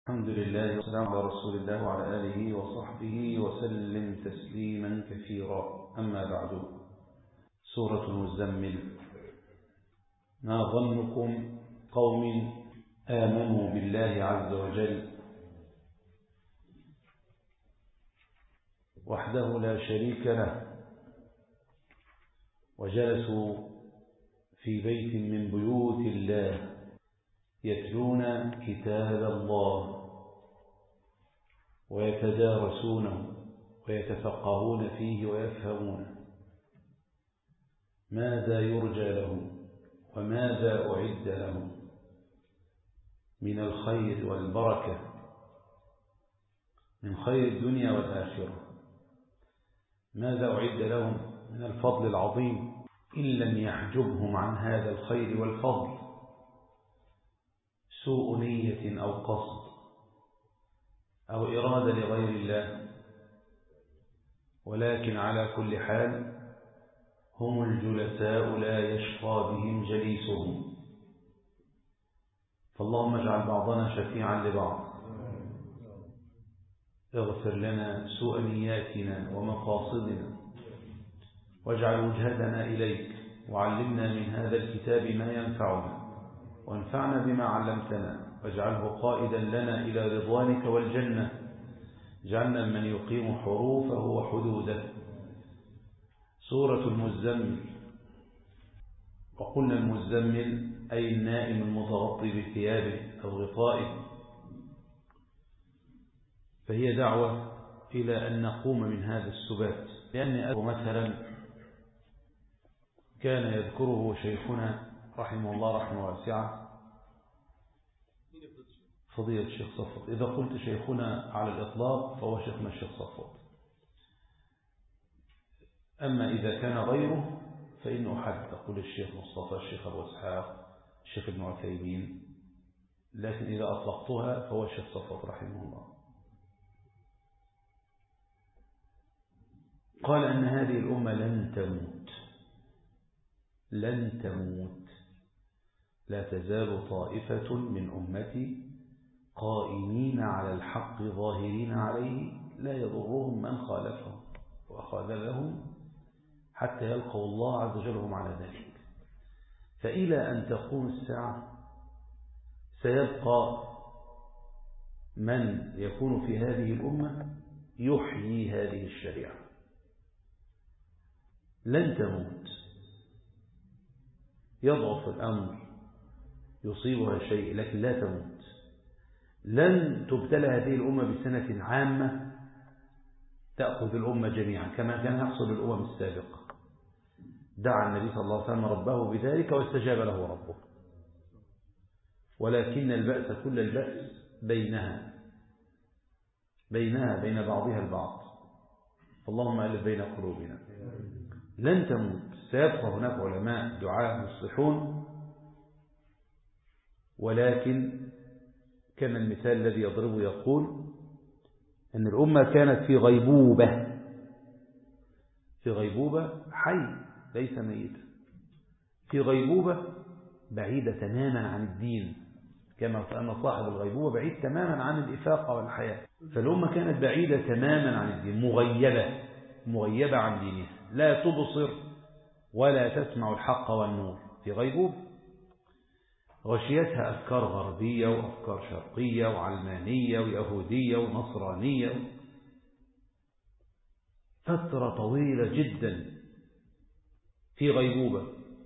الحمد لله والسلام على رسول الله وعلى آله وصحبه وسلم تسليما كثيرا أما بعد سورة المزمل ما ظنكم قوم آمنوا بالله عز وجل وحده لا شريك له وجلسوا في بيت من بيوت الله يتلون كتاب الله ويتدارسونه ويتفقهون فيه ويفهمونه ماذا يرجى لهم وماذا أعد لهم من الخير والبركة من خير الدنيا والآخرة ماذا أعد لهم من الفضل العظيم إن لم يحجبهم عن هذا الخير والفضل سوء نية أو قصد أو إرادة لغير الله ولكن على كل حال هم الجلساء لا يشقى بهم جليسهم فاللهم اجعل بعضنا شفيعا لبعض اغفر لنا سوء نياتنا ومقاصدنا واجعل وجهتنا إليك وعلمنا من هذا الكتاب ما ينفعنا وانفعنا بما علمتنا واجعله قائدا لنا إلى رضوانك والجنة اجعلنا من يقيم حروفه وحدوده سورة المزمل وقلنا المزمل أي النائم المتغطي بثيابه أو غطائه فهي دعوة إلى أن نقوم من هذا السبات لأن أبو مثلا كان يذكره شيخنا رحمه الله رحمه واسعة فضيلة الشيخ صفوت إذا قلت شيخنا على الإطلاق فهو شيخنا الشيخ صفوت أما إذا كان غيره فإن أحد أقول الشيخ مصطفى الشيخ أبو إسحاق الشيخ ابن عثيمين لكن إذا أطلقتها فهو الشيخ صفوت رحمه الله قال أن هذه الأمة لن تموت لن تموت لا تزال طائفة من أمتي قائمين على الحق ظاهرين عليه لا يضرهم من خالفهم وخذلهم حتى يلقوا الله عز وجل هم على ذلك فإلى أن تقوم الساعة سيبقى من يكون في هذه الأمة يحيي هذه الشريعة لن تموت يضعف الأمر يصيبها شيء لكن لا تموت لن تبتلى هذه الأمة بسنة عامة تأخذ الأمة جميعا كما كان يحصل للأمم السابقة دعا النبي صلى الله عليه وسلم ربه بذلك واستجاب له ربه ولكن البأس كل البأس بينها بينها بين بعضها البعض اللهم ألف بين قلوبنا لن تموت سيبقى هناك علماء دعاء مصلحون ولكن كان المثال الذي يضربه يقول أن الأمة كانت في غيبوبة في غيبوبة حي ليس ميتا في غيبوبة بعيدة تماما عن الدين كما أن صاحب الغيبوبة بعيد تماما عن الإفاقة والحياة فالأمة كانت بعيدة تماما عن الدين مغيبة مغيبة عن دينها لا تبصر ولا تسمع الحق والنور في غيبوبة غشيتها أفكار غربية وأفكار شرقية وعلمانية ويهودية ونصرانية فترة طويلة جدا في غيبوبة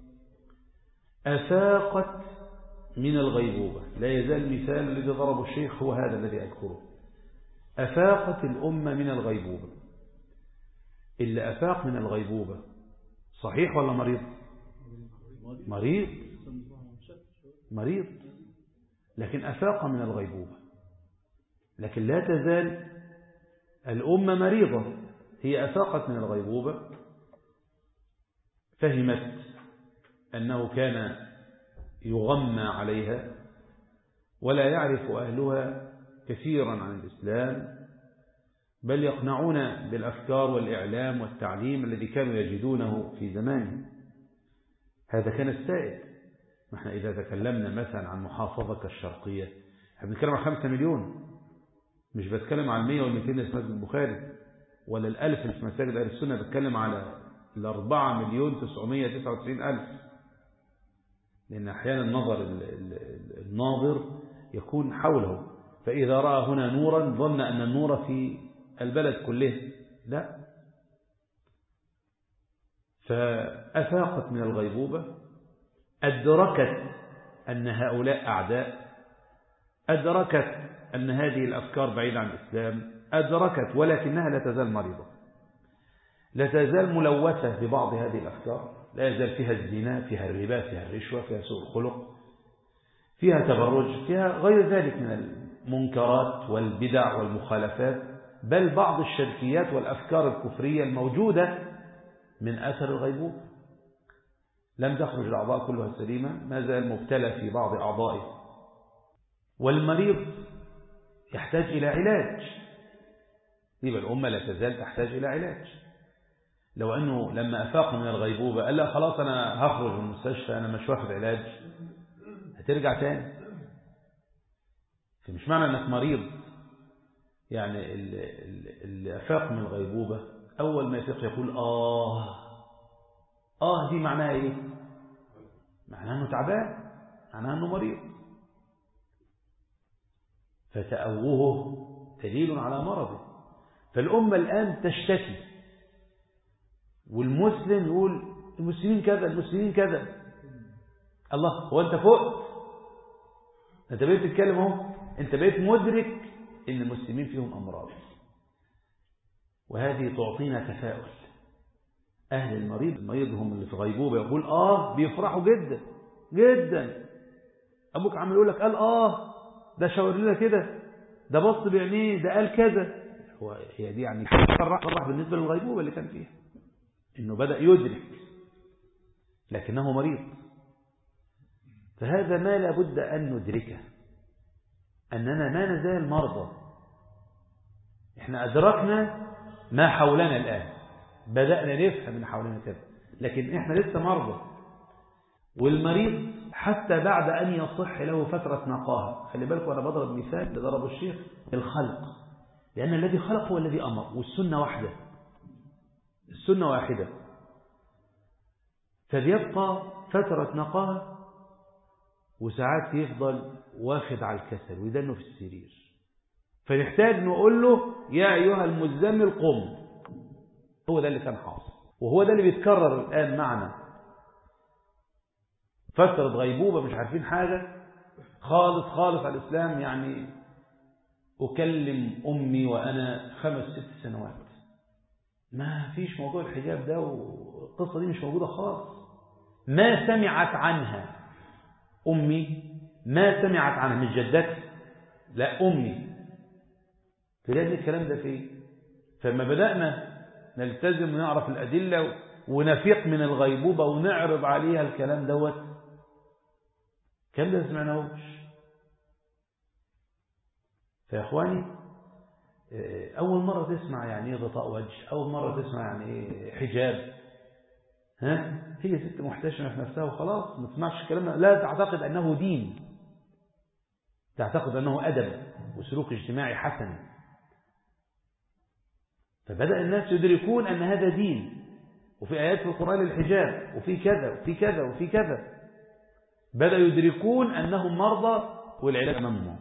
أفاقت من الغيبوبة لا يزال المثال الذي ضربه الشيخ هو هذا الذي أذكره أفاقت الأمة من الغيبوبة اللي أفاق من الغيبوبة صحيح ولا مريض مريض مريض لكن أفاق من الغيبوبة لكن لا تزال الأمة مريضة هي أفاقت من الغيبوبة فهمت أنه كان يغمى عليها ولا يعرف أهلها كثيرا عن الإسلام بل يقنعون بالأفكار والإعلام والتعليم الذي كانوا يجدونه في زمانه هذا كان السائد نحن إذا تكلمنا مثلا عن محافظة الشرقية احنا بنتكلم عن خمسة مليون مش بتكلم على المية والمئتين اللي في مسجد البخاري ولا الألف اللي في مساجد أهل السنة بتكلم على الأربعة مليون تسعمية تسعة وتسعين ألف لأن أحيانا النظر الناظر يكون حوله فإذا رأى هنا نورا ظن أن النور في البلد كله لا فأفاقت من الغيبوبة أدركت أن هؤلاء أعداء أدركت أن هذه الأفكار بعيدة عن الإسلام أدركت ولكنها لا تزال مريضة لا تزال ملوثة ببعض هذه الأفكار لا يزال فيها الزنا فيها الربا فيها الرشوة فيها سوء الخلق فيها تبرج فيها غير ذلك من المنكرات والبدع والمخالفات بل بعض الشركيات والأفكار الكفرية الموجودة من أثر الغيبوبة لم تخرج الأعضاء كلها سليمة ما زال مبتلى في بعض أعضائه والمريض يحتاج إلى علاج يبقى الأمة لا تزال تحتاج إلى علاج لو أنه لما أفاق من الغيبوبة قال لا خلاص أنا هخرج من المستشفى أنا مش واخد علاج هترجع تاني فمش معنى أنك مريض يعني اللي أفاق من الغيبوبة أول ما يفيق يقول آه آه دي معناها إيه معناها أنه تعبان معناها أنه مريض فتأوهه دليل على مرضه فالأمة الآن تشتكي والمسلم يقول المسلمين كذا المسلمين كذا الله هو أنت فوق أنت بقيت تتكلم اهو أنت بقيت مدرك إن المسلمين فيهم أمراض وهذه تعطينا تفاؤل أهل المريض المريض هم اللي في غيبوبة يقول آه بيفرحوا جدا جدا أبوك عم يقول لك قال آه ده شاور لنا كده ده بص بعينيه ده قال كذا هو هي دي يعني فرح فرح بالنسبة للغيبوبة اللي كان فيها إنه بدأ يدرك لكنه مريض فهذا ما لابد أن ندركه أننا ما نزال مرضى احنا أدركنا ما حولنا الآن بدأنا نفهم من حولنا كذا لكن احنا لسه مرضى والمريض حتى بعد أن يصح له فترة نقاهة خلي بالكم أنا بضرب مثال اللي ضربه الشيخ الخلق لأن الذي خلق هو الذي أمر والسنة واحدة السنة واحدة فبيبقى فترة نقاهة وساعات يفضل واخد على الكسل ويدنه في السرير فنحتاج نقول له يا أيها المزمل قم هو ده اللي كان حاصل وهو ده اللي بيتكرر الآن معنا فترة غيبوبة مش عارفين حاجة خالص خالص على الإسلام يعني أكلم أمي وأنا خمس ست سنوات ما فيش موضوع الحجاب ده والقصة دي مش موجودة خالص ما سمعت عنها أمي ما سمعت عنها مش جدتي لا أمي تلاقي الكلام ده فيه فما بدأنا نلتزم ونعرف الأدلة ونفيق من الغيبوبة ونعرض عليها الكلام دوت كم ده سمعناهوش فيا اخواني اول مره تسمع يعني ايه غطاء وجه اول مره تسمع يعني ايه حجاب ها هي ست محتشمه في نفسها وخلاص ما تسمعش الكلام لا تعتقد انه دين تعتقد انه ادب وسلوك اجتماعي حسن فبدا الناس يدركون ان هذا دين وفي ايات في القران الحجاب وفي كذا وفي كذا وفي كذا بدأوا يدركون أنهم مرضى والعلاج أمامهم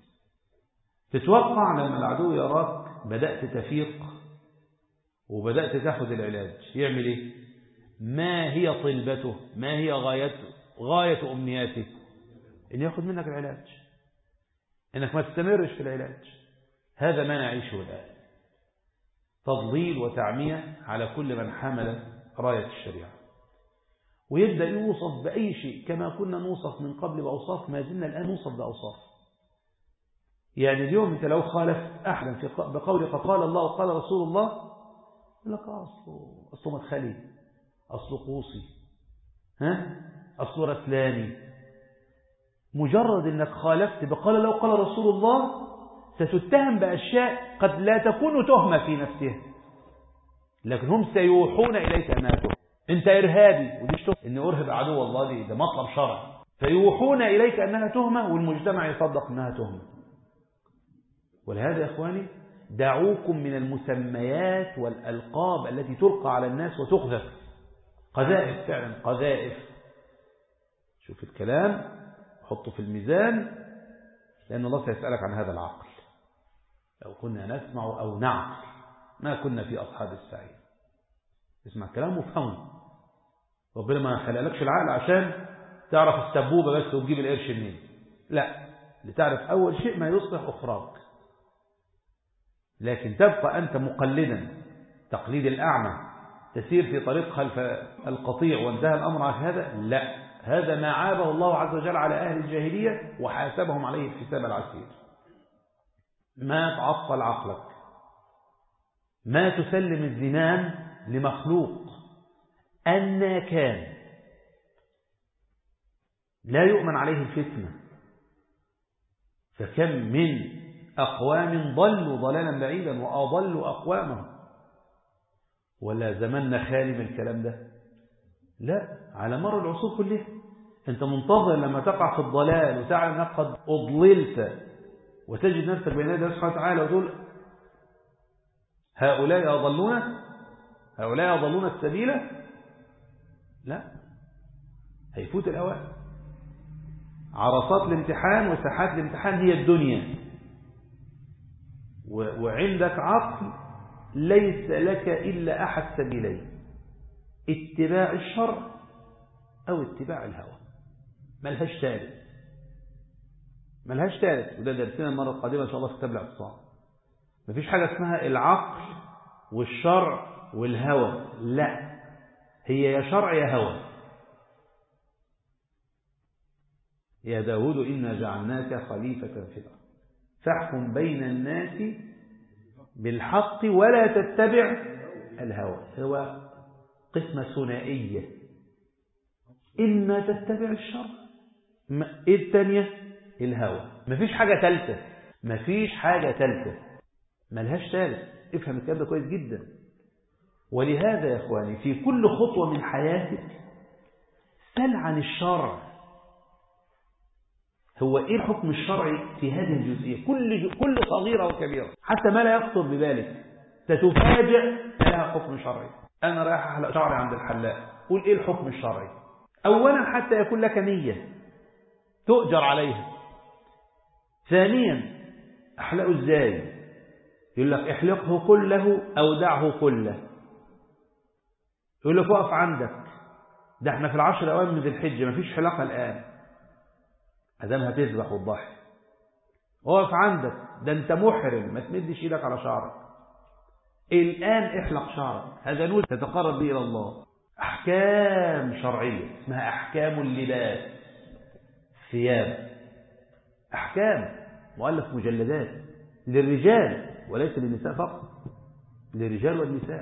تتوقع لما العدو يراك بدأت تفيق وبدأت تاخد العلاج يعمل ايه ما هي طلبته ما هي غايته غاية أمنياته إن ياخد منك العلاج إنك ما تستمرش في العلاج هذا ما نعيشه الآن تضليل وتعمية على كل من حمل راية الشريعة ويبدأ يوصف بأي شيء كما كنا نوصف من قبل بأوصاف ما زلنا الآن نوصف بأوصاف يعني اليوم أنت لو خالف أحدا في بقولك قال الله وقال رسول الله يقول لك أصله أصله مدخلي أصله قوصي ها أصله رسلاني مجرد أنك خالفت بقال الله وقال رسول الله ستتهم بأشياء قد لا تكون تهمة في نفسها لكن هم سيوحون إليك أنها تهمة انت ارهابي ودي تهمه ان ارهب عدو الله دي ده مطلب شرعي فيوحون اليك انها تهمه والمجتمع يصدق انها تهمه ولهذا يا إخواني دعوكم من المسميات والألقاب التي تلقى على الناس وتقذف قذائف فعلا قذائف شوف الكلام حطه في الميزان لأن الله سيسألك عن هذا العقل لو كنا نسمع أو نعقل ما كنا في أصحاب السعير اسمع كلام وفهمه ربنا ما خلقلكش العقل عشان تعرف السبوبة بس وتجيب القرش منين لا لتعرف أول شيء ما يصلح أخراك لكن تبقى أنت مقلدا تقليد الأعمى تسير في طريق خلف القطيع وانتهى الأمر على هذا لا هذا ما عابه الله عز وجل على أهل الجاهلية وحاسبهم عليه الحساب العسير ما تعطل عقلك ما تسلم الزنان لمخلوق أن كان لا يؤمن عليه الفتنة فكم من أقوام ضلوا ضلالا بعيدا وأضلوا أقوامهم ولا زماننا خالي من الكلام ده لا على مر العصور كلها أنت منتظر لما تقع في الضلال وتعلم أنك قد أضللت وتجد نفسك بين يدي سبحانه وتعالى وتقول هؤلاء أضلون هؤلاء أضلون السبيل لا هيفوت الأوان عرصات الامتحان وساحات الامتحان هي الدنيا وعندك عقل ليس لك إلا أحد سبيلين اتباع الشرع أو اتباع الهوى ملهاش ثالث ملهاش ثالث وده درسنا المرة القادمة إن شاء الله في كتاب الاعتصام مفيش حاجة اسمها العقل والشرع والهوى لا هي يا شرع يا هوى يا داود إنا جعلناك خليفة في الأرض فاحكم بين الناس بالحق ولا تتبع الهوى هو قسمة ثنائية إما تتبع الشر إيه الثانية الهوى مفيش حاجة ثالثة مفيش حاجة ثالثة ملهاش ثالث افهم الكلام ده كويس جدا ولهذا يا إخواني في كل خطوة من حياتك سل عن الشرع هو ايه الحكم الشرعي في هذه الجزئيه كل كل صغيره وكبيره حتى ما لا يخطر ببالك ستفاجئ لها حكم شرعي انا رايح احلق شعري عند الحلاق قول ايه الحكم الشرعي اولا حتى يكون لك نيه تؤجر عليها ثانيا احلقه ازاي يقول لك احلقه كله او دعه كله يقول لك وقف عندك ده احنا في العشر الاوائل من ذي الحجه مفيش حلاقه الان ادام هتذبح وتضحي اقف عندك ده انت محرم ما تمدش ايدك على شعرك الان احلق شعرك هذا نور تتقرب به الى الله احكام شرعيه اسمها احكام اللباس ثياب احكام مؤلف مجلدات للرجال وليس للنساء فقط للرجال والنساء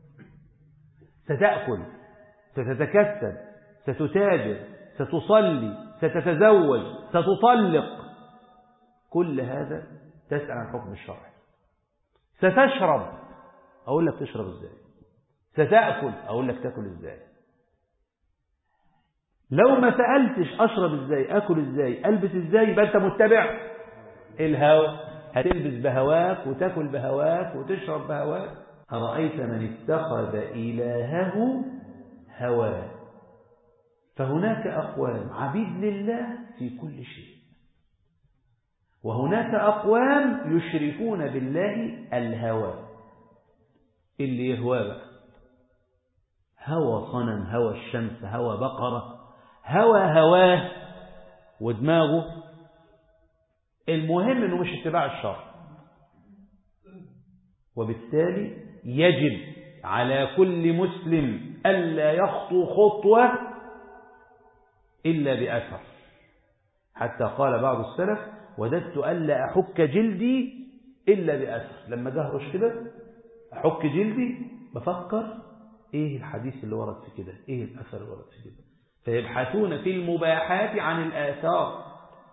ستأكل ستتكسب ستتاجر ستصلي ستتزوج ستطلق كل هذا تسأل عن حكم الشرع ستشرب أقول لك تشرب إزاي ستأكل أقول لك تأكل إزاي لو ما سألتش أشرب إزاي أكل إزاي ألبس إزاي يبقى أنت متبع الهوى هتلبس بهواك وتاكل بهواك وتشرب بهواك أرأيت من اتخذ إلهه هواه فهناك أقوام عبيد لله في كل شيء وهناك أقوام يشركون بالله الهوى اللي يهوى بقى هوى صنم هوى الشمس هوى بقرة هوى هواه ودماغه المهم انه مش اتباع الشرع وبالتالي يجب على كل مسلم ألا يخطو خطوة إلا بأثر حتى قال بعض السلف وددت ألا أحك جلدي إلا بأثر لما جهرش كده أحك جلدي بفكر إيه الحديث اللي ورد في كده إيه الأثر اللي ورد في كده فيبحثون في المباحات عن الآثار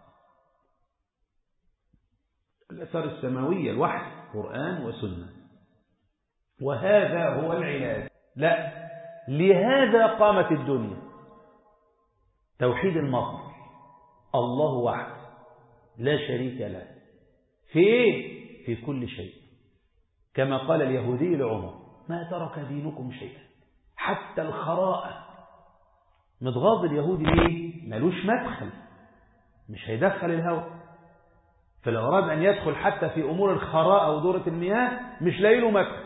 الأثار السماوية الوحي قرآن وسنة وهذا هو العلاج لا لهذا قامت الدنيا توحيد المصدر الله وحده لا شريك له في ايه في كل شيء كما قال اليهودي لعمر ما ترك دينكم شيئا حتى الخراءة متغاض اليهودي ليه ملوش مدخل مش هيدخل الهوى فلو أراد أن يدخل حتى في أمور الخراءة ودورة المياه مش لاقي له مدخل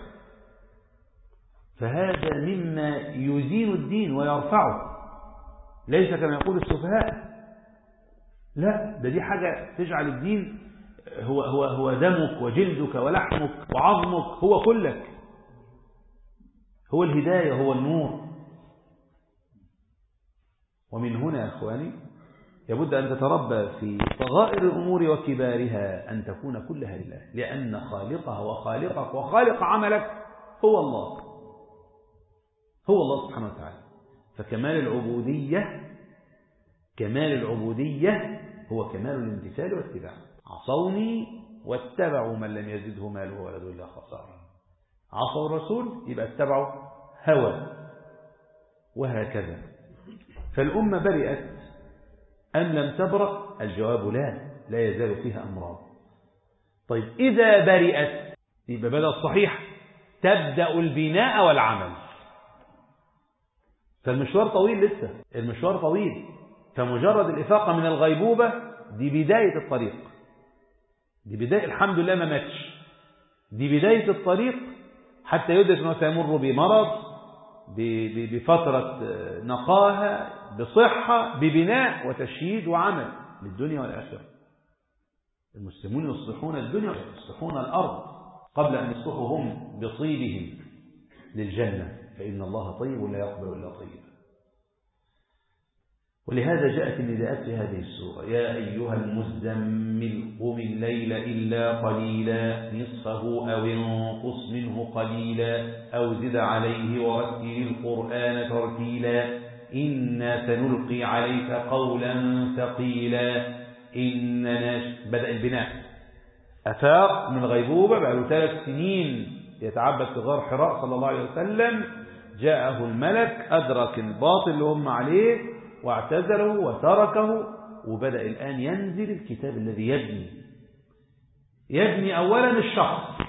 فهذا مما يزين الدين ويرفعه ليس كما يقول السفهاء لا ده دي حاجة تجعل الدين هو, هو, هو دمك وجلدك ولحمك وعظمك هو كلك هو الهداية هو النور ومن هنا يا أخواني يبد أن تتربى في صغائر الأمور وكبارها أن تكون كلها لله لأن خالقها وخالقك وخالق عملك هو الله هو الله سبحانه وتعالى فكمال العبودية كمال العبودية هو كمال الامتثال والاتباع عصوني واتبعوا من لم يزده ماله ولده إلا خسارة عصوا الرسول يبقى اتبعوا هوى وهكذا فالأمة برئت أم لم تبرأ الجواب لا لا يزال فيها أمراض طيب إذا برئت يبقى بدأ الصحيح تبدأ البناء والعمل فالمشوار طويل لسه المشوار طويل فمجرد الإفاقة من الغيبوبة دي بداية الطريق دي بداية الحمد لله ما ماتش دي بداية الطريق حتى يدرك أنه سيمر بمرض بفترة نقاهة بصحة ببناء وتشييد وعمل للدنيا والآخرة المسلمون يصلحون الدنيا ويصلحون الأرض قبل أن يصلحوا هم بطيبهم للجنة فإن الله طيب لا يقبل إلا طيبا ولهذا جاءت النداءات في هذه السورة يا أيها المزمل قم الليل إلا قليلا نصفه أو انقص منه قليلا أو زد عليه ورتل القرآن ترتيلا إنا سنلقي عليك قولا ثقيلا إننا بدأ البناء أفاق من غيبوبة بعد ثلاث سنين يتعبد في غار حراء صلى الله عليه وسلم جاءه الملك أدرك الباطل اللي هم عليه واعتزله وتركه وبدأ الآن ينزل الكتاب الذي يبني يبني أولا الشخص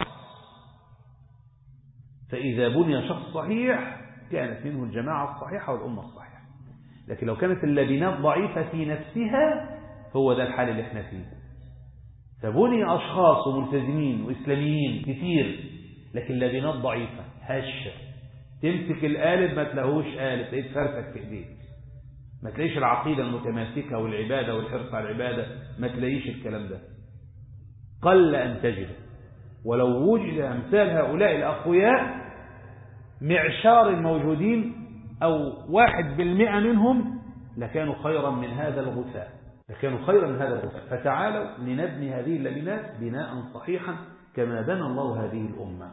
فإذا بني شخص صحيح كانت منه الجماعة الصحيحة والأمة الصحيحة لكن لو كانت اللبنات ضعيفة في نفسها هو ده الحال اللي احنا فيه فبني أشخاص وملتزمين وإسلاميين كثير لكن لبنات ضعيفة هشة تمسك القالب ما تلاقوش قالب تلاقيه فرسك في ايديك ما تلاقيش العقيدة المتماسكة والعبادة والحرص على العبادة ما تلاقيش الكلام ده قل أن تجد ولو وجد أمثال هؤلاء الأقوياء معشار الموجودين أو واحد بالمئة منهم لكانوا خيرا من هذا الغثاء لكانوا خيرا من هذا الغثاء فتعالوا لنبني هذه اللبنات بناء صحيحا كما بنى الله هذه الأمة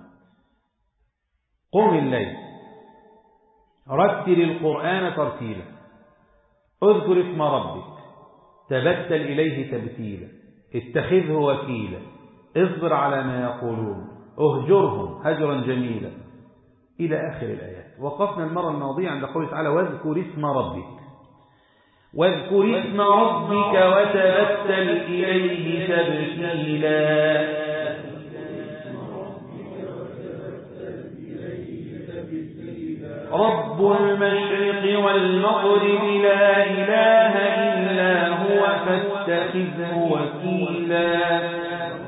قم الليل رتل القرآن ترتيلا اذكر اسم ربك تبتل إليه تبتيلا اتخذه وكيلا اصبر على ما يقولون اهجرهم هجرا جميلا إلى آخر الآيات وقفنا المرة الماضية عند قوله تعالى واذكر اسم ربك واذكر اسم ربك وتبتل إليه تبتيلا رب المشرق والمغرب لا إله إلا هو فاتخذه وكيلا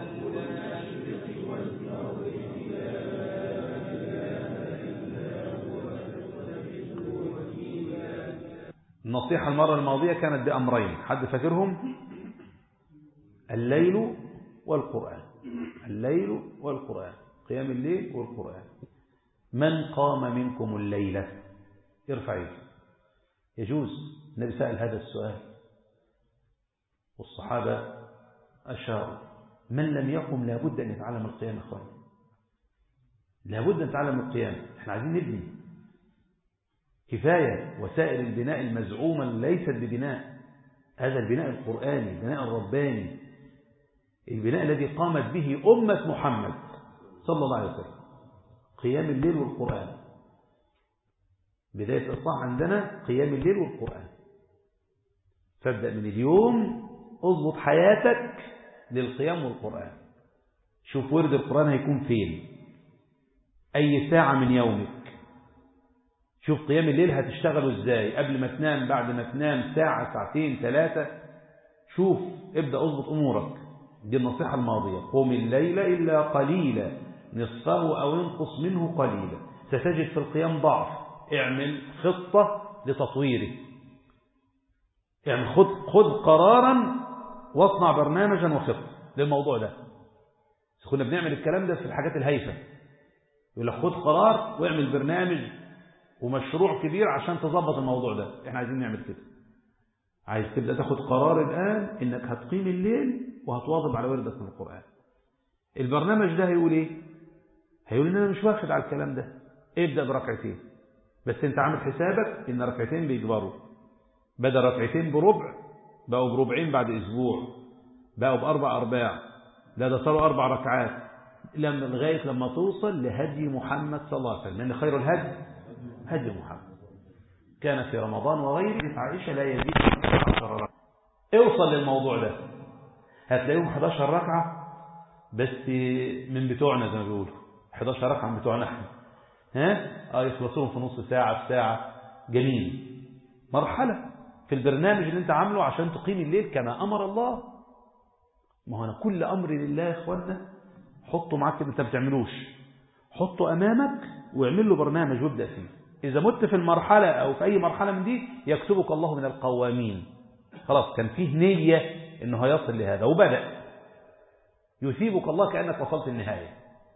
النصيحة المرة الماضية كانت بأمرين حد فاكرهم الليل والقرآن الليل والقرآن قيام الليل والقرآن من قام منكم الليلة ارفع يده يجوز النبي سأل هذا السؤال والصحابة أشاروا من لم يقم لابد أن يتعلم القيام أخواني لابد أن يتعلم القيام احنا عايزين نبني كفاية وسائل البناء المزعومة ليست ببناء هذا البناء القرآني البناء الرباني البناء الذي قامت به أمة محمد صلى الله عليه وسلم قيام الليل والقرآن بداية الإصلاح عندنا قيام الليل والقرآن فابدأ من اليوم اضبط حياتك للقيام والقرآن شوف ورد القرآن هيكون فين أي ساعة من يومك شوف قيام الليل هتشتغلوا ازاي قبل ما تنام بعد ما تنام ساعة ساعتين ثلاثة شوف ابدأ اضبط أمورك دي النصيحة الماضية قوم الليل إلا قليلا نصفه أو انقص منه قليلا ستجد في القيام ضعف اعمل خطة لتطويره يعني خذ خذ قرارا واصنع برنامجا وخطة للموضوع ده كنا بنعمل الكلام ده في الحاجات الهايفة يقول لك خذ قرار واعمل برنامج ومشروع كبير عشان تظبط الموضوع ده احنا عايزين نعمل كده عايز تبدأ تاخد قرار الآن انك هتقيم الليل وهتواظب على وردك من القرآن البرنامج ده هيقول ايه هيقول ان انا مش واخد على الكلام ده ابدأ بركعتين بس انت عامل حسابك ان ركعتين بيجبروا بدل ركعتين بربع بقوا بربعين بعد اسبوع بقوا باربع ارباع لا ده صاروا اربع ركعات لما لغايه لما توصل لهدي محمد صلى الله عليه وسلم لان خير الهدي هدي محمد كان في رمضان وغيره عائشه لا يزيد عن 11 ركعه اوصل للموضوع ده هتلاقيهم 11 ركعه بس من بتوعنا زي ما بيقولوا 11 ركعه من بتوعنا احنا ها اه يخلصوهم في نص ساعه في ساعه جميل مرحله في البرنامج اللي انت عامله عشان تقيم الليل كما امر الله ما هو انا كل امر لله يا اخوانا حطه معاك انت ما بتعملوش حطه امامك واعمل له برنامج وابدا فيه اذا مت في المرحله او في اي مرحله من دي يكتبك الله من القوامين خلاص كان فيه نيه انه هيصل لهذا وبدا يثيبك الله كانك وصلت النهايه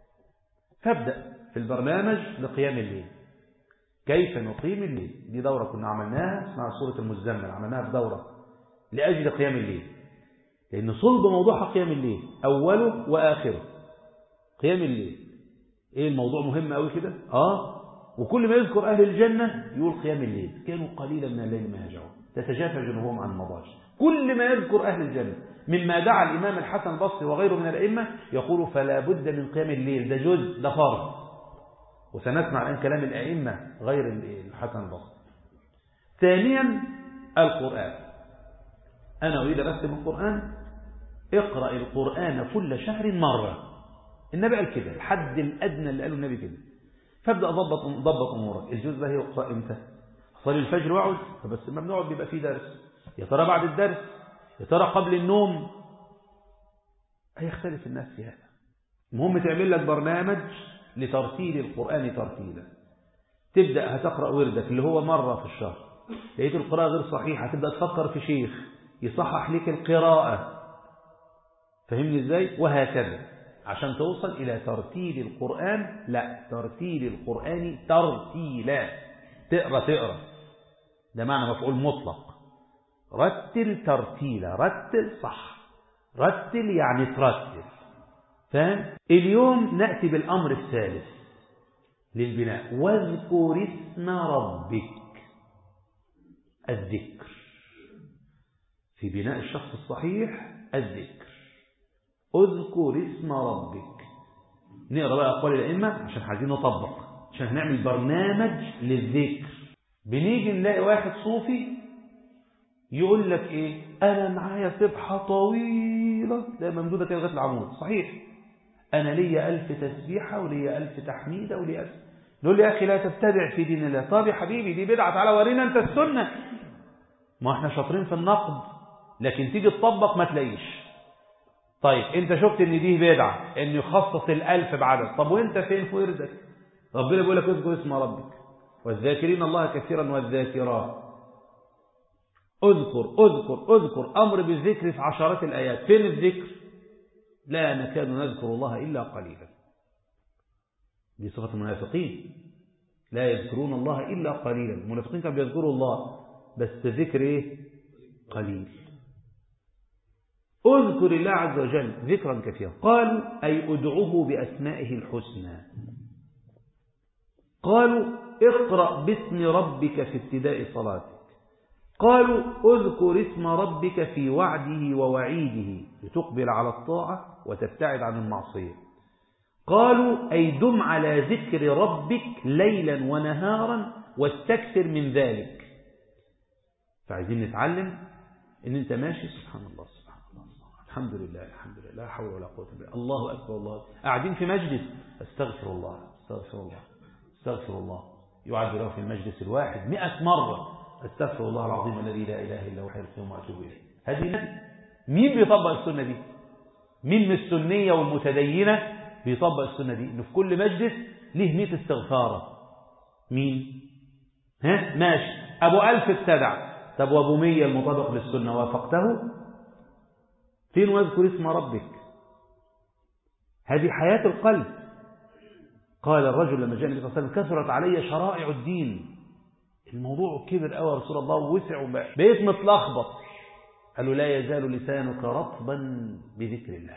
فابدا في البرنامج لقيام الليل كيف نقيم الليل دي دورة كنا عملناها اسمها سورة المزمل عملناها في دورة لأجل قيام الليل لأن صلب موضوعها قيام الليل أوله وآخره قيام الليل إيه الموضوع مهم قوي كده آه وكل ما يذكر أهل الجنة يقول قيام الليل كانوا قليلا من الليل ما يهجعون تتجافى جنوبهم عن المضاجع كل ما يذكر أهل الجنة مما دعا الإمام الحسن البصري وغيره من الأئمة يقول فلا بد من قيام الليل ده جزء ده فرض وسنسمع الآن كلام الأئمة غير الحسن البصري ثانيا القرآن أنا أريد أرسم القرآن اقرأ القرآن كل شهر مرة النبي قال كده الحد الأدنى اللي قاله النبي كده فابدأ ضبط ضبط أمورك الجزء ده يقرأ إمتى صلي الفجر واقعد فبس ما بنقعد بيبقى فيه درس يا ترى بعد الدرس يا ترى قبل النوم هيختلف الناس في هذا المهم تعمل لك برنامج لترتيل القرآن ترتيلا تبدأ هتقرأ وردك اللي هو مرة في الشهر لقيت القراءة غير صحيحة تبدأ تفكر في شيخ يصحح لك القراءة فهمني ازاي وهكذا عشان توصل إلى ترتيل القرآن لا ترتيل القرآن ترتيلا تقرأ تقرأ ده معنى مفعول مطلق رتل ترتيلا رتل صح رتل يعني ترتل فاهم اليوم نأتي بالأمر الثالث للبناء واذكر اسم ربك الذكر في بناء الشخص الصحيح الذكر اذكر اسم ربك نقرأ بقى أقوال الأئمة عشان عايزين نطبق عشان هنعمل برنامج للذكر بنيجي نلاقي واحد صوفي يقول لك ايه انا معايا سبحة طويلة لا ممدودة كده لغايه العمود صحيح أنا ليا ألف تسبيحة وليا ألف تحميدة وليا ألف نقول لي يا أخي لا تبتدع في دين الله طب يا حبيبي دي بدعة تعالى ورينا أنت السنة ما احنا شاطرين في النقد لكن تيجي تطبق ما تلاقيش طيب انت شفت ان دي بدعة ان يخصص الألف بعدد طب وانت فين في وردك ربنا بيقول لك اذكر اسم ربك والذاكرين الله كثيرا والذاكرات اذكر اذكر اذكر أمر بالذكر في عشرات الآيات فين الذكر لا نكاد نذكر الله إلا قليلا دي صفة المنافقين لا يذكرون الله إلا قليلا المنافقين كانوا بيذكروا الله بس ذكر إيه قليل اذكر الله عز وجل ذكرا كثيرا قالوا أي ادعوه بأسمائه الحسنى قالوا اقرأ باسم ربك في ابتداء صلاتك قالوا اذكر اسم ربك في وعده ووعيده لتقبل على الطاعة وتبتعد عن المعصية قالوا أي دم على ذكر ربك ليلا ونهارا واستكثر من ذلك فعايزين نتعلم ان انت ماشي سبحان الله سبحان الله الحمد لله الحمد لله لا حول ولا قوة إلا بالله الله أكبر الله قاعدين في مجلس استغفر الله استغفر الله استغفر الله يعد له في المجلس الواحد مئة مرة استغفر الله العظيم الذي لا إله إلا هو حي القيوم وأتوب إليه هذه مين بيطبق السنة دي مين من السنية والمتدينة بيطبق السنة دي إنه في كل مجلس ليه 100 استغفارة مين ها ماشي أبو ألف ابتدع طب وأبو مية المطابق للسنة وافقته فين واذكر اسم ربك هذه حياة القلب قال الرجل لما جاء النبي صلى الله عليه وسلم كثرت علي شرائع الدين الموضوع كبر قوي يا رسول الله ووسع وبقى بقيت متلخبط قال له لا يزال لسانك رطبا بذكر الله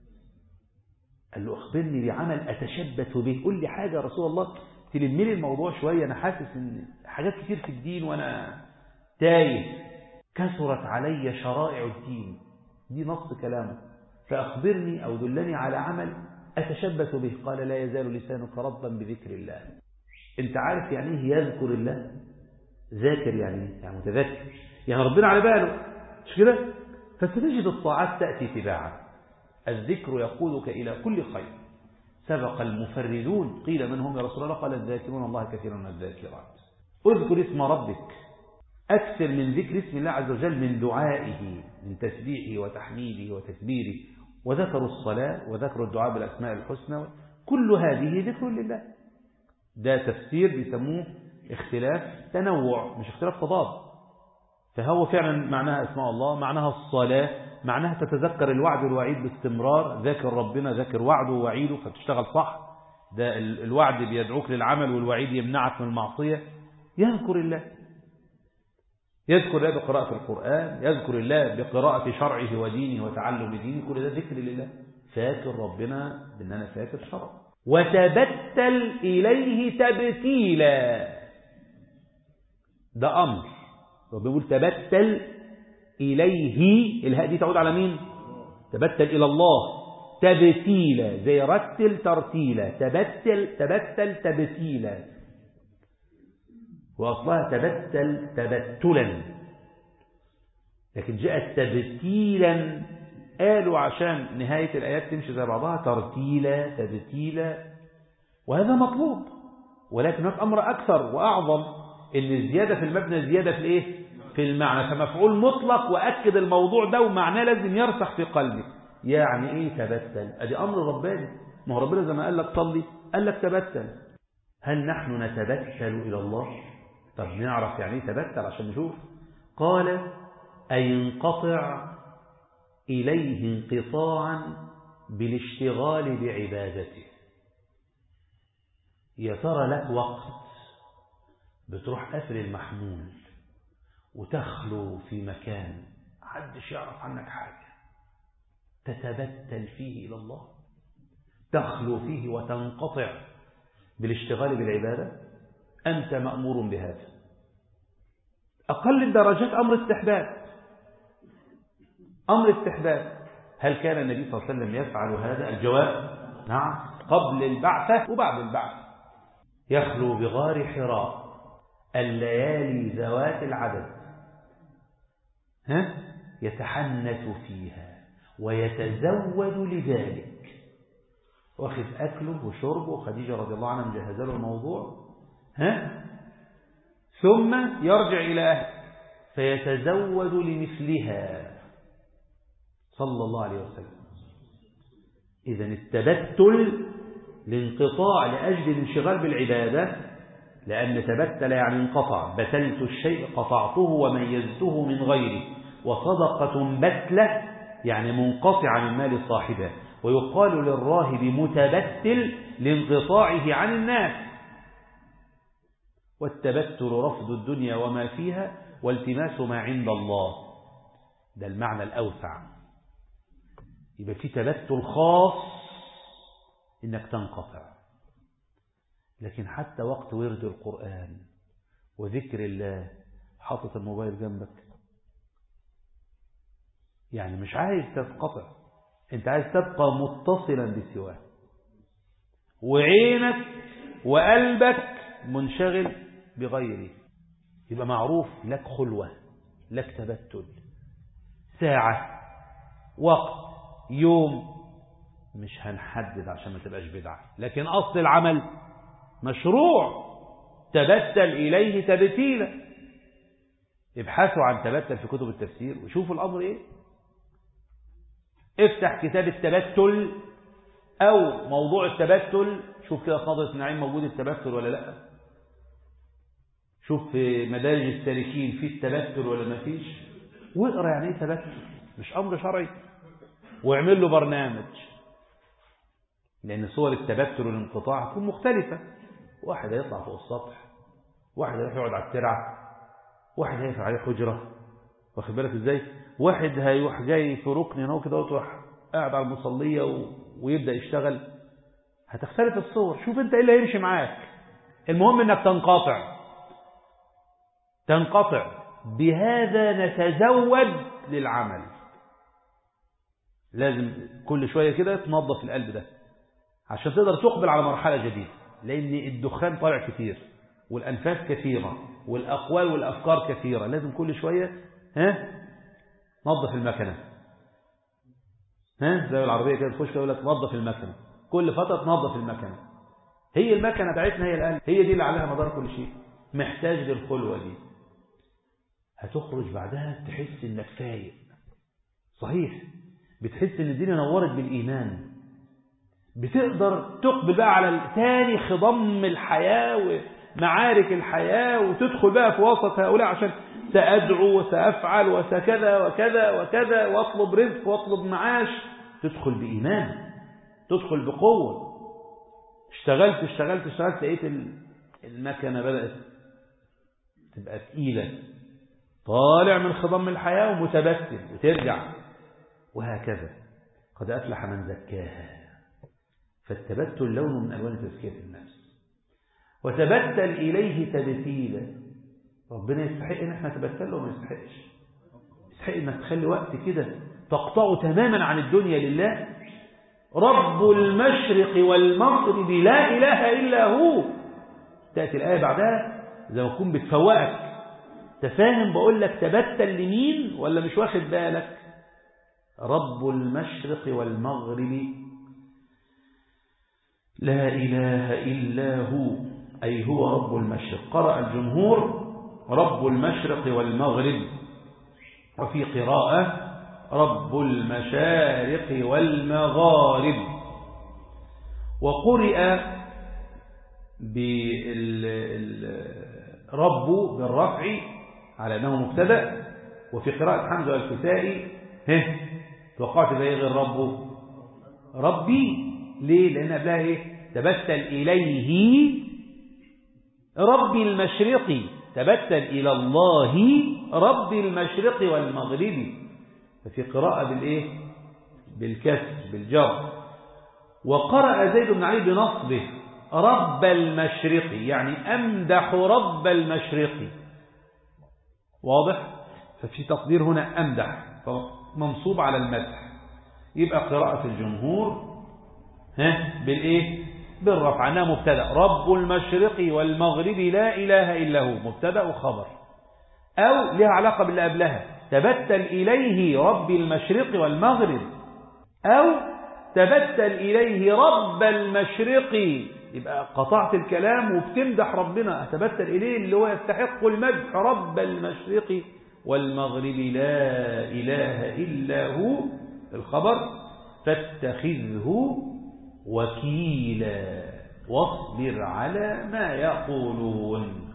قال له اخبرني بعمل اتشبث به قل لي حاجه يا رسول الله تلم لي الموضوع شويه انا حاسس ان حاجات كتير في الدين وانا تايه كثرت علي شرائع الدين دي نص كلامه فاخبرني او دلني على عمل اتشبث به قال لا يزال لسانك رطبا بذكر الله انت عارف يعني ايه يذكر الله ذاكر يعني يعني متذكر يعني ربنا على باله مش كده فستجد الطاعات تأتي تباعا الذكر يقودك إلى كل خير سبق المفردون قيل من هم يا رسول الله قال الذاكرون الله كثيرا من الذاكرات اذكر اسم ربك أكثر من ذكر اسم الله عز وجل من دعائه من تسبيحه وتحميده وتكبيره وذكروا الصلاة وذكروا الدعاء بالأسماء الحسنى كل هذه ذكر لله ده تفسير بيسموه اختلاف تنوع مش اختلاف تضاد فهو فعلا معناها اسماء الله معناها الصلاة معناها تتذكر الوعد والوعيد باستمرار ذاكر ربنا ذاكر وعده ووعيده فتشتغل صح ده الوعد بيدعوك للعمل والوعيد يمنعك من المعصية يذكر الله يذكر الله بقراءة القرآن يذكر الله بقراءة شرعه ودينه وتعلم دينه كل ده ذكر لله فاكر ربنا بأن أنا فاكر شرع وتبتل إليه تبتيلا ده أمر ربنا بيقول تبتل إليه الهاء دي تعود على مين تبتل إلى الله تبتيلا زي رتل ترتيلا تبتل تبتل تبتيلا وأصلها تبتل تبتلا لكن جاءت تبتيلا قالوا عشان نهاية الآيات تمشي زي بعضها ترتيلا تبتيلا وهذا مطلوب ولكن هناك أمر أكثر وأعظم إن الزيادة في المبنى زيادة في الإيه؟ في المعنى فمفعول مطلق وأكد الموضوع ده ومعناه لازم يرسخ في قلبك يعني إيه تبتل أدي أمر رباني ما هو ربنا زي ما قال لك صلي قال لك تبتل هل نحن نتبتل إلى الله طب نعرف يعني إيه تبتل عشان نشوف قال أي انقطع إليه انقطاعا بالاشتغال بعبادته يا ترى لك وقت بتروح قافل المحمول وتخلو في مكان محدش يعرف عنك حاجة تتبتل فيه إلى الله تخلو فيه وتنقطع بالاشتغال بالعبادة أنت مأمور بهذا أقل الدرجات أمر استحباب أمر استحباب هل كان النبي صلى الله عليه وسلم يفعل هذا الجواب نعم قبل البعثة وبعد البعثة يخلو بغار حراء الليالي ذوات العدد ها يتحنث فيها ويتزود لذلك واخذ أكله وشربه وخديجة رضي الله عنها مجهزة له الموضوع ها ثم يرجع إلى أهله فيتزود لمثلها صلى الله عليه وسلم إذا التبتل لانقطاع لأجل الانشغال بالعبادة لأن تبتل يعني انقطع بتلت الشيء قطعته وميزته من غيره وصدقة بتلة يعني منقطعة من مال صاحبه ويقال للراهب متبتل لانقطاعه عن الناس والتبتل رفض الدنيا وما فيها والتماس ما عند الله ده المعنى الأوسع يبقى في تبتل خاص إنك تنقطع لكن حتى وقت ورد القرآن وذكر الله حاطط الموبايل جنبك يعني مش عايز تنقطع انت عايز تبقى متصلا بسواه وعينك وقلبك منشغل بغيره يبقى معروف لك خلوة لك تبتل ساعة وقت يوم مش هنحدد عشان ما تبقاش بدعة لكن أصل العمل مشروع تبتل إليه تبتيلا ابحثوا عن تبتل في كتب التفسير وشوفوا الأمر إيه افتح كتاب التبتل أو موضوع التبتل شوف كده في نظرة النعيم موجود التبتل ولا لا شوف في مدارج السالكين في التبتل ولا ما فيش واقرا يعني ايه تبتل مش امر شرعي واعمل له برنامج لان صور التبتل والانقطاع هتكون مختلفه واحد هيطلع فوق السطح واحد هيروح يقعد على الترعه واحد هيقفل عليه حجره واخد بالك ازاي واحد هيروح جاي في ركن هنا كده وتروح قاعد على المصليه و... ويبدا يشتغل هتختلف الصور شوف انت ايه اللي هيمشي معاك المهم انك تنقطع تنقطع بهذا نتزود للعمل لازم كل شوية كده تنظف القلب ده عشان تقدر تقبل على مرحلة جديدة لأن الدخان طالع كتير والأنفاس كثيرة والأقوال والأفكار كثيرة لازم كل شوية ها نظف المكنة ها زي العربية كده تخش يقول لك نظف المكنة كل فترة تنظف المكنة هي المكنة بتاعتنا هي القلب هي دي اللي عليها مدار كل شيء محتاج للخلوة دي هتخرج بعدها تحس انك فايق صحيح بتحس ان الدنيا نورت بالايمان بتقدر تقبل بقى على تاني خضم الحياة ومعارك الحياة وتدخل بقى في وسط هؤلاء عشان سأدعو وسأفعل وسكذا وكذا وكذا واطلب رزق واطلب معاش تدخل بإيمان تدخل بقوة اشتغلت اشتغلت اشتغلت لقيت المكنة بدأت تبقى تقيلة طالع من خضم الحياة ومتبتل وترجع وهكذا قد أفلح من زكاها فالتبتل لون من ألوان تزكية النفس وتبتل إليه تبتيلا ربنا يستحق إن احنا نتبتل له وما يستحقش يستحق إنك تخلي وقت كده تقطعه تماما عن الدنيا لله رب المشرق والمغرب لا إله إلا هو تأتي الآية بعدها زي ما تكون بتفوقك تفاهم بقول لك تبتل لمين ولا مش واخد بالك رب المشرق والمغرب لا إله إلا هو أي هو رب المشرق قرأ الجمهور رب المشرق والمغرب وفي قراءة رب المشارق والمغارب وقرئ بالرب بالرفع على أنه مبتدا وفي قراءة حمزة والكسائي ها توقعت بقى غير ربه ربي ليه لأن قبلها إيه تبتل إليه ربي المشرق تبتل إلى الله رب المشرق والمغرب ففي قراءة بالإيه بالكسر بالجر وقرأ زيد بن علي بنصبه رب المشرق يعني أمدح رب المشرق واضح ففي تقدير هنا أمدح منصوب على المدح يبقى قراءة الجمهور ها بالإيه بالرفع أنها مبتدا رب المشرق والمغرب لا إله إلا هو مبتدا وخبر أو لها علاقة باللي قبلها تبتل إليه رب المشرق والمغرب أو تبتل إليه رب المشرق يبقى قطعت الكلام وبتمدح ربنا أتبتل إليه اللي هو يستحق المدح رب المشرق والمغرب لا إله إلا هو الخبر فاتخذه وكيلا واصبر على ما يقولون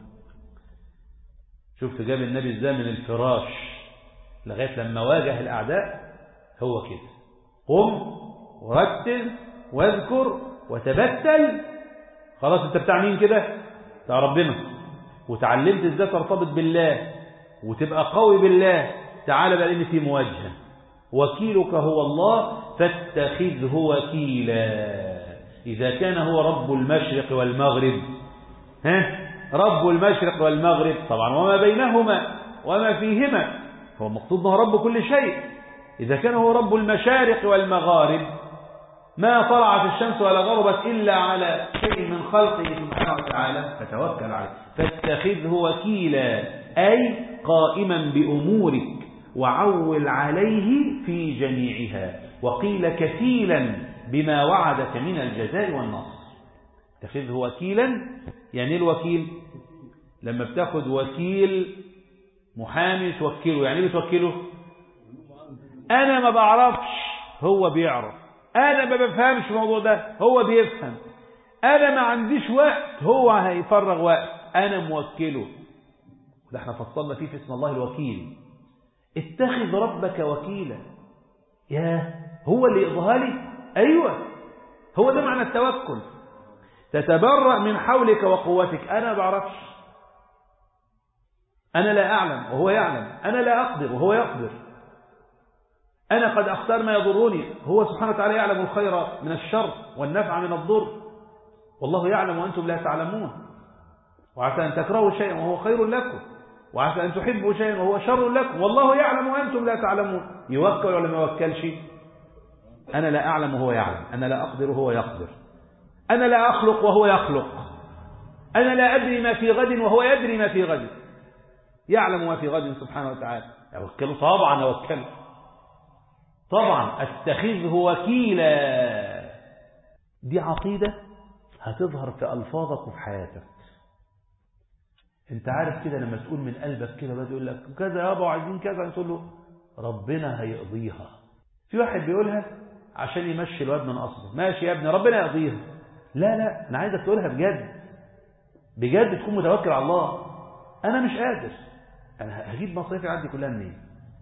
شفت جاب النبي ازاي من الفراش لغاية لما واجه الأعداء هو كده قم وركز واذكر وتبتل خلاص انت بتاع مين كده بتاع ربنا وتعلمت ازاي ترتبط بالله وتبقى قوي بالله تعالى بقى لان في مواجهه وكيلك هو الله فاتخذه وكيلا إذا كان هو رب المشرق والمغرب ها رب المشرق والمغرب طبعا وما بينهما وما فيهما هو مقصود انه رب كل شيء إذا كان هو رب المشارق والمغارب ما طلعت الشمس ولا غربت إلا على شيء من خلقه سبحانه وتعالى فتوكل عليه فاتخذه وكيلا أي قائما بأمورك وعول عليه في جميعها وقيل كفيلا بما وعدك من الجزاء والنصر اتخذه وكيلا يعني الوكيل لما بتاخد وكيل محامي توكله يعني ايه بتوكله انا ما بعرفش هو بيعرف انا ما بفهمش الموضوع ده هو بيفهم انا ما عنديش وقت هو هيفرغ وقت انا موكله ده احنا فصلنا فيه في اسم الله الوكيل اتخذ ربك وكيلا يا هو اللي يقضيها لي ايوه هو ده معنى التوكل تتبرأ من حولك وقوتك انا ما بعرفش انا لا اعلم وهو يعلم انا لا اقدر وهو يقدر انا قد اختار ما يضرني هو سبحانه وتعالى يعلم الخير من الشر والنفع من الضر والله يعلم وانتم لا تعلمون وعسى ان تكرهوا شيئا وهو خير لكم وعسى أن تحبوا شيئا وهو شر لكم والله يعلم وأنتم لا تعلمون يوكل ولا ما يوكلش أنا لا أعلم وهو يعلم أنا لا أقدر وهو يقدر أنا لا أخلق وهو يخلق أنا لا أدري ما في غد وهو يدري ما في غد يعلم ما في غد سبحانه وتعالى أوكله طبعا أوكله طبعا اتخذه وكيلا دي عقيدة هتظهر في ألفاظك وفي حياتك انت عارف كده لما تقول من قلبك كده بقى يقول لك كذا يابا وعايزين كذا تقول له ربنا هيقضيها في واحد بيقولها عشان يمشي الواد من اصله ماشي يا ابني ربنا يقضيها لا لا انا عايزك تقولها بجد بجد تكون متوكل على الله انا مش قادر انا هجيب مصاريفي عندي كلها منين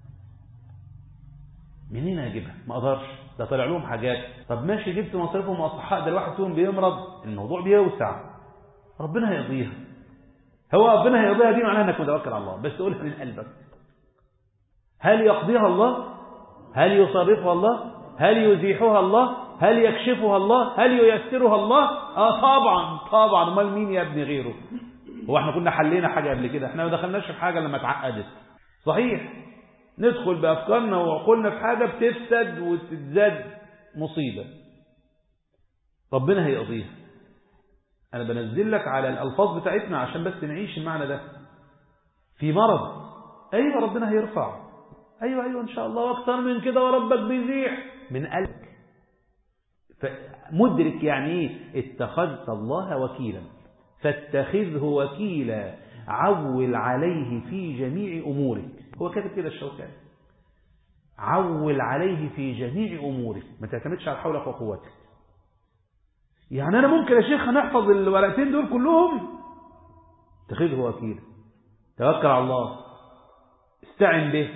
منين هجيبها ما اقدرش ده طلع لهم حاجات طب ماشي جبت مصاريفهم واصحاء ده الواحد فيهم بيمرض الموضوع بيوسع ربنا هيقضيها هو ربنا هيقضيها دي معناها انك متوكل على الله بس تقولها من قلبك هل يقضيها الله هل يصرفها الله هل يزيحها الله هل يكشفها الله هل ييسرها الله اه طبعا طبعا امال مين يا ابني غيره هو احنا كنا حلينا حاجه قبل كده احنا ما دخلناش في حاجه لما اتعقدت صحيح ندخل بافكارنا وعقولنا في حاجه بتفسد وتتزاد مصيبه ربنا هيقضيها أنا بنزل لك على الألفاظ بتاعتنا عشان بس نعيش المعنى ده في مرض أيوة ربنا هيرفع أيوة أيوة إن شاء الله وأكثر من كده وربك بيزيح من قلبك مدرك يعني إيه اتخذت الله وكيلا فاتخذه وكيلا عول عليه في جميع أمورك هو كاتب كده الشوكاني عول عليه في جميع أمورك ما تعتمدش على حولك وقوتك يعني أنا ممكن يا شيخ نحفظ الورقتين دول كلهم اتخذه وكيلا توكل على الله استعن به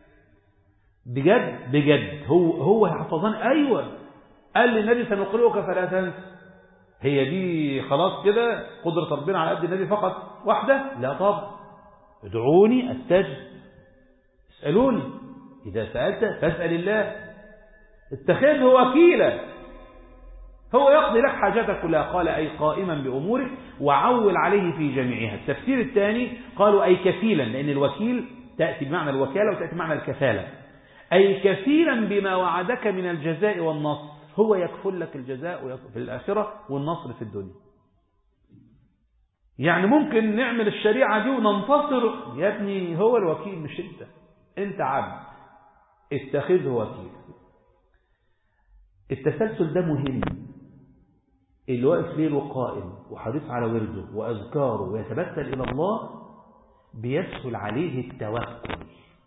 بجد بجد هو هو يحفظان ايوه قال للنبي سنقرئك فلا تنسى هي دي خلاص كده قدرة ربنا على قد النبي فقط واحدة لا طبعا ادعوني استجب اسألوني إذا سألت فاسأل الله اتخذه وكيلا هو يقضي لك حاجتك كلها قال أي قائما بأمورك وعول عليه في جميعها التفسير الثاني قالوا أي كفيلا لأن الوكيل تأتي بمعنى الوكالة وتأتي بمعنى الكفالة أي كفيلا بما وعدك من الجزاء والنصر هو يكفل لك الجزاء في الآخرة والنصر في الدنيا يعني ممكن نعمل الشريعة دي وننتصر يا ابني هو الوكيل مش انت انت عبد اتخذه وكيل التسلسل ده مهم اللي واقف ليله قائم وحريص على ورده وأذكاره ويتبتل إلى الله بيسهل عليه التوكل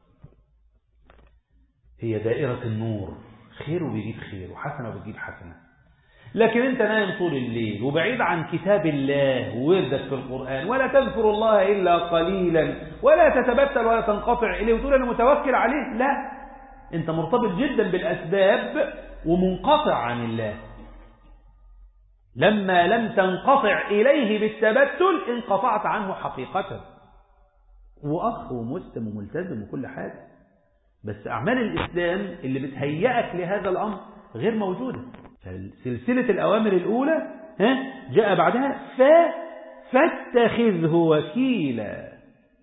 هي دائرة النور خير بيجيب خير وحسنة بتجيب حسنة لكن انت نايم طول الليل وبعيد عن كتاب الله ووردك في القرآن ولا تذكر الله إلا قليلا ولا تتبتل ولا تنقطع إليه وتقول أنا متوكل عليه لا انت مرتبط جدا بالأسباب ومنقطع عن الله لما لم تنقطع إليه بالتبتل انقطعت عنه حقيقة وأخ ومسلم وملتزم وكل حاجة بس أعمال الإسلام اللي بتهيئك لهذا الأمر غير موجودة سلسلة الأوامر الأولى ها جاء بعدها ف فاتخذه وكيلا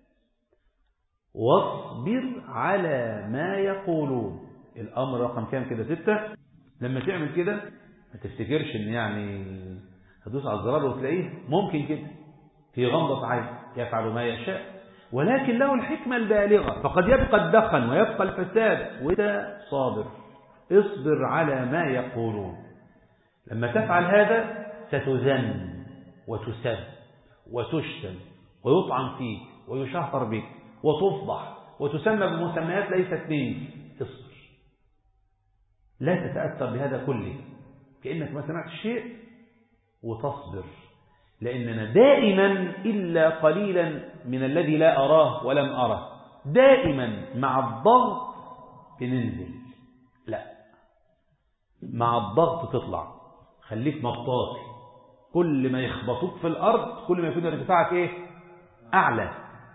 واصبر على ما يقولون الأمر رقم كام كده ستة لما تعمل كده ما تفتكرش ان يعني هتدوس على الزرار وتلاقيه ممكن كده في غمضة عين يفعل ما يشاء ولكن له الحكمة البالغة فقد يبقى الدخن ويبقى الفساد وإذا صابر اصبر على ما يقولون لما تفعل هذا ستذم وتسب وتشتم ويطعن فيك ويشهر بك وتفضح وتسمى بمسميات ليست منك اصبر لا تتأثر بهذا كله كأنك ما سمعت شيء وتصبر لأننا دائما إلا قليلا من الذي لا أراه ولم أره دائما مع الضغط بننزل لا مع الضغط تطلع خليك مطاطي كل ما يخبطوك في الأرض كل ما يكون ارتفاعك إيه أعلى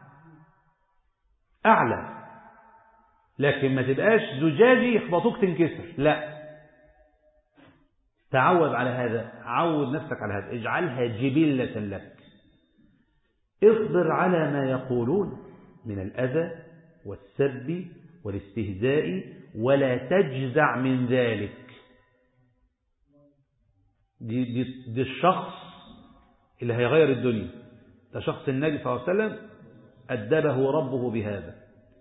أعلى لكن ما تبقاش زجاجي يخبطوك تنكسر لا تعود على هذا عود نفسك على هذا اجعلها جبلة لك اصبر على ما يقولون من الأذى والسب والاستهزاء ولا تجزع من ذلك دي, دي, دي الشخص اللي هيغير الدنيا ده شخص النبي صلى الله عليه وسلم أدبه ربه بهذا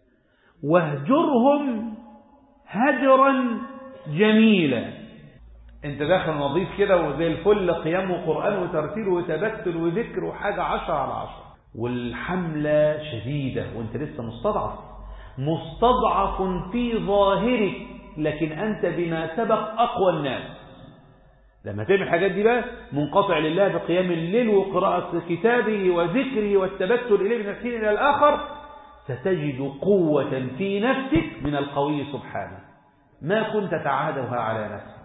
واهجرهم هجرا جميلا انت داخل نظيف كده وزي الفل قيام وقرآن وترتيل وتبتل وذكر وحاجة عشرة على عشرة والحملة شديدة وانت لسه مستضعف مستضعف في ظاهرك لكن انت بما سبق اقوى الناس لما تعمل الحاجات دي بقى منقطع لله بقيام الليل وقراءة كتابه وذكره والتبتل إليه من الحين إلى الآخر ستجد قوة في نفسك من القوي سبحانه ما كنت تعهدها على نفسك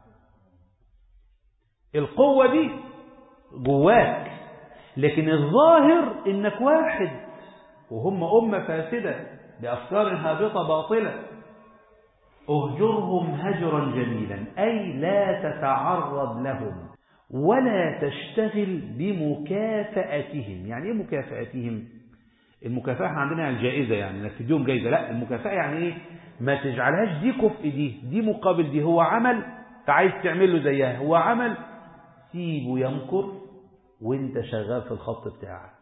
القوة دي جواك لكن الظاهر انك واحد وهم أمة فاسدة بأفكار هابطة باطلة اهجرهم هجرا جميلا أي لا تتعرض لهم ولا تشتغل بمكافأتهم يعني ايه مكافأتهم المكافأة احنا عندنا الجائزة يعني انك تديهم جائزة لا المكافأة يعني ايه ما تجعلهاش دي كفء دي دي مقابل دي هو عمل عايز تعمل له زيها هو عمل سيبه يمكر وانت شغال في الخط بتاعك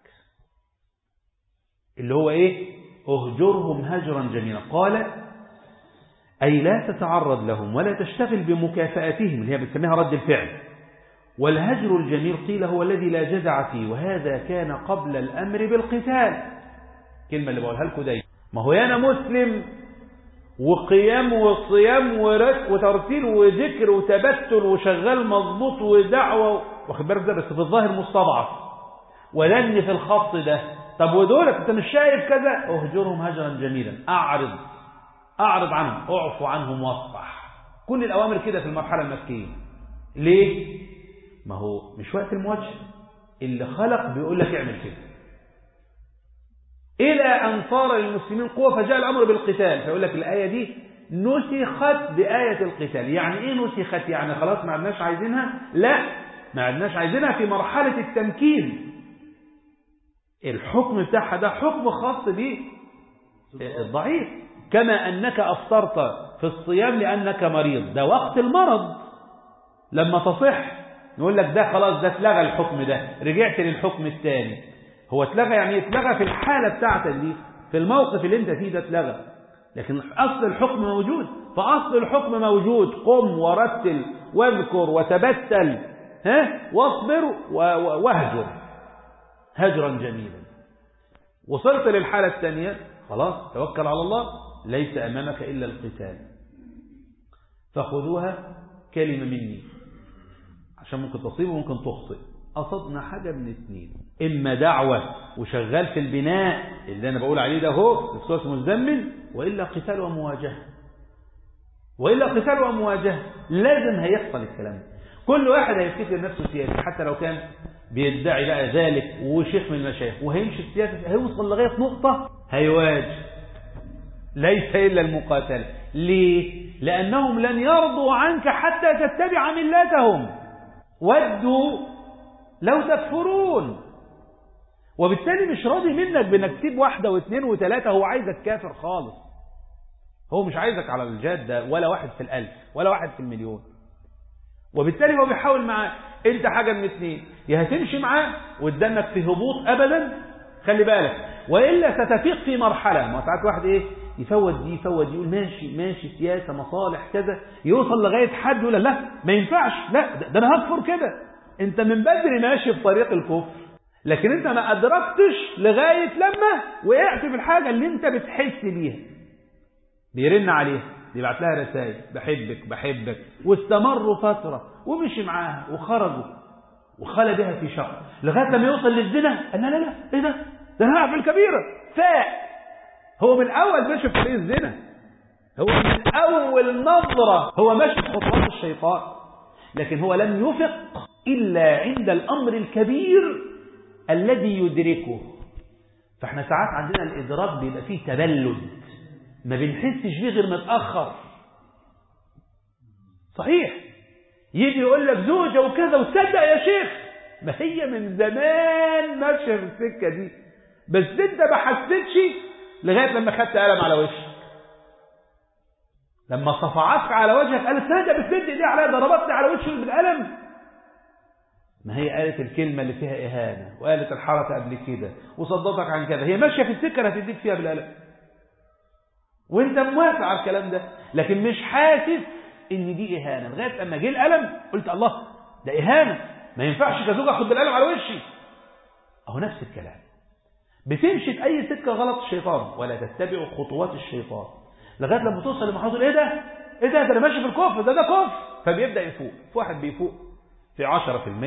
اللي هو ايه اهجرهم هجرا جميلا قال أي لا تتعرض لهم ولا تشتغل بمكافأتهم اللي هي بتسميها رد الفعل والهجر الجميل قيل هو الذي لا جزع فيه وهذا كان قبل الأمر بالقتال كلمة اللي بقولها لكم دايما ما هو أنا مسلم وقيام وصيام وترتيل وذكر وتبتل وشغال مضبوط ودعوة واخد بالك ده بس في الظاهر مستضعف ولن في الخط ده طب ودولك انت مش شايف كذا اهجرهم هجرا جميلا اعرض اعرض عنهم اعفو عنهم واصفح كل الاوامر كده في المرحله المكيه ليه ما هو مش وقت المواجهه اللي خلق بيقول لك اعمل كده الى ان صار للمسلمين قوه فجاء الامر بالقتال فيقول لك الايه دي نسخت بايه القتال يعني ايه نسخت يعني خلاص ما عدناش عايزينها لا ما عدناش عايزينها في مرحله التمكين الحكم بتاعها ده حكم خاص بالضعيف كما أنك أفطرت في الصيام لأنك مريض ده وقت المرض لما تصح نقول لك ده خلاص ده اتلغى الحكم ده رجعت للحكم الثاني هو اتلغى يعني اتلغى في الحالة بتاعتك دي في الموقف اللي انت فيه ده اتلغى لكن أصل الحكم موجود فأصل الحكم موجود قم ورتل واذكر وتبتل ها واصبر واهجر هجرا جميلا وصلت للحالة الثانية خلاص توكل على الله ليس أمامك إلا القتال فخذوها كلمة مني عشان ممكن تصيب وممكن تخطئ قصدنا حاجة من اثنين إما دعوة وشغال في البناء اللي أنا بقول عليه ده هو السوس مزمل وإلا قتال ومواجهة وإلا قتال ومواجهة لازم هيحصل الكلام ده كل واحد هيفتكر نفسه سياسي حتى لو كان بيدعي بقى ذلك وشيخ من المشايخ وهيمشي السياسة هيوصل لغاية نقطة هيواجه ليس إلا المقاتلة ليه؟ لأنهم لن يرضوا عنك حتى تتبع ملتهم ودوا لو تكفرون وبالتالي مش راضي منك بانك تسيب واحدة واثنين وثلاثة هو عايزك كافر خالص هو مش عايزك على الجادة ولا واحد في الألف ولا واحد في المليون وبالتالي هو بيحاول معاه انت حاجة من اثنين يا هتمشي معاه وتدنك في هبوط ابدا خلي بالك وإلا ستفيق في مرحلة ما ساعات واحد إيه يفوت دي يفوت دي يقول ماشي ماشي سياسة مصالح كذا يوصل لغاية حد يقول لا ما ينفعش لا ده, ده أنا هكفر كده أنت من بدري ماشي في طريق الكفر لكن أنت ما أدركتش لغاية لما وقعت في الحاجة اللي أنت بتحس بيها بيرن عليها يبعت لها رسائل بحبك بحبك واستمروا فترة ومشي معاها وخرجوا وخلى بها في شر لغاية لما يوصل للزنا قال لا لا لا ايه ده ده انا هقع في الكبيرة فاق هو من اول ماشي في طريق الزنا هو من اول نظرة هو ماشي في خطوات الشيطان لكن هو لم يفق الا عند الامر الكبير الذي يدركه فاحنا ساعات عندنا الادراك بيبقى فيه تبلد ما بنحسش بيه غير متاخر صحيح يجي يقول لك زوجة وكذا وتصدق يا شيخ ما هي من زمان ماشية في السكة دي بس انت ما حسيتش لغاية لما خدت قلم على وشك لما صفعتك على وجهك قالت تصدق بتمد ايديها عليا ضربتني على وشي بالقلم ما هي قالت الكلمة اللي فيها إهانة وقالت الحركة قبل كده وصدتك عن كذا هي ماشية في السكة اللي هتديك فيها بالقلم وانت موافق على الكلام ده لكن مش حاسس ان دي اهانه لغايه اما جه القلم قلت الله ده اهانه ما ينفعش كزوج اخد بالقلم على وشي اهو نفس الكلام بتمشي في اي سكه غلط الشيطان ولا تتبع خطوات الشيطان لغايه لما توصل لمحاضر ايه ده ايه ده ده انا ماشي في الكفر ده ده كفر فبيبدا يفوق في واحد بيفوق في 10% 20%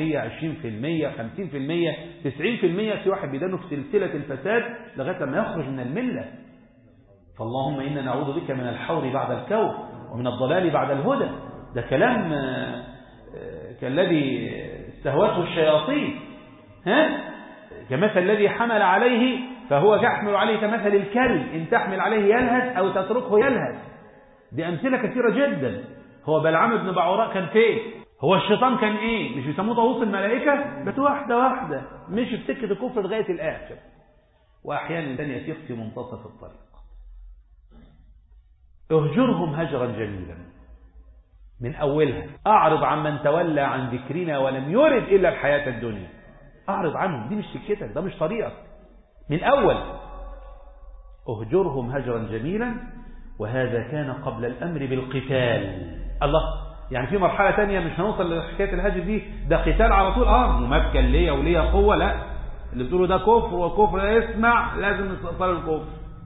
50% 90% في واحد بيدانه في سلسله الفساد لغايه لما يخرج من المله فاللهم إنا نعوذ بك من الحور بعد الكون ومن الضلال بعد الهدى ده كلام كالذي استهوته الشياطين ها كمثل الذي حمل عليه فهو يحمل عليه كمثل الكلب إن تحمل عليه يلهث أو تتركه يلهث دي أمثلة كثيرة جدا هو بلعام بن بعوراء كان فين هو الشيطان كان ايه مش بيسموه طاووس الملائكة بس واحدة واحدة مشي في سكة الكفر لغاية الآخر وأحيانا ثانية يسيق في منتصف الطريق اهجرهم هجرا جميلا من أولها أعرض عن من تولى عن ذكرنا ولم يرد إلا الحياة الدنيا أعرض عنهم دي مش سكتك ده مش طريقك من أول اهجرهم هجرا جميلا وهذا كان قبل الأمر بالقتال الله يعني في مرحلة تانية مش هنوصل لحكاية الهجر دي ده قتال على طول اه ممكن ليا وليا قوة لا اللي بتقوله ده كفر وكفر اسمع لازم نستقصال الكفر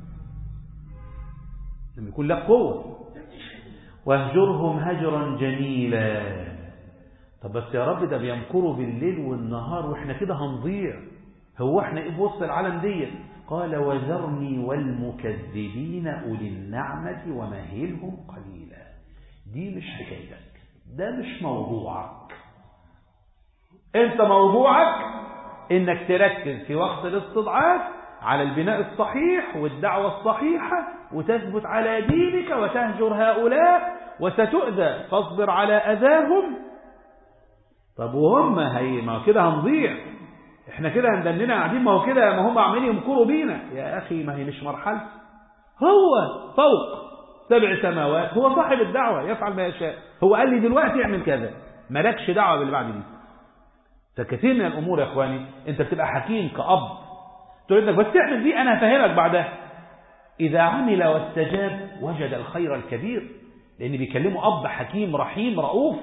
لما يكون لك قوة واهجرهم هجرا جميلا طب بس يا رب ده بيمكروا بالليل والنهار واحنا كده هنضيع هو احنا ايه بوسط العالم ديت قال وذرني والمكذبين أولي النعمة ومهلهم قليلا دي مش حكايتك ده مش موضوعك انت موضوعك انك تركز في وقت الاستضعاف على البناء الصحيح والدعوة الصحيحة وتثبت على دينك وتهجر هؤلاء وستؤذى فاصبر على أذاهم طب وهم هي ما كده هنضيع احنا كده هندننا قاعدين ما هو كده ما هم عمالين يمكروا بينا يا أخي ما هي مش مرحلة هو فوق سبع سماوات هو صاحب الدعوة يفعل ما يشاء هو قال لي دلوقتي اعمل كذا مالكش دعوة باللي بعد دي فكثير من الأمور يا إخواني أنت بتبقى حكيم كأب تقول لك بس تعمل دي أنا هفهمك بعدها إذا عمل واستجاب وجد الخير الكبير لأن بيكلمه أب حكيم رحيم رؤوف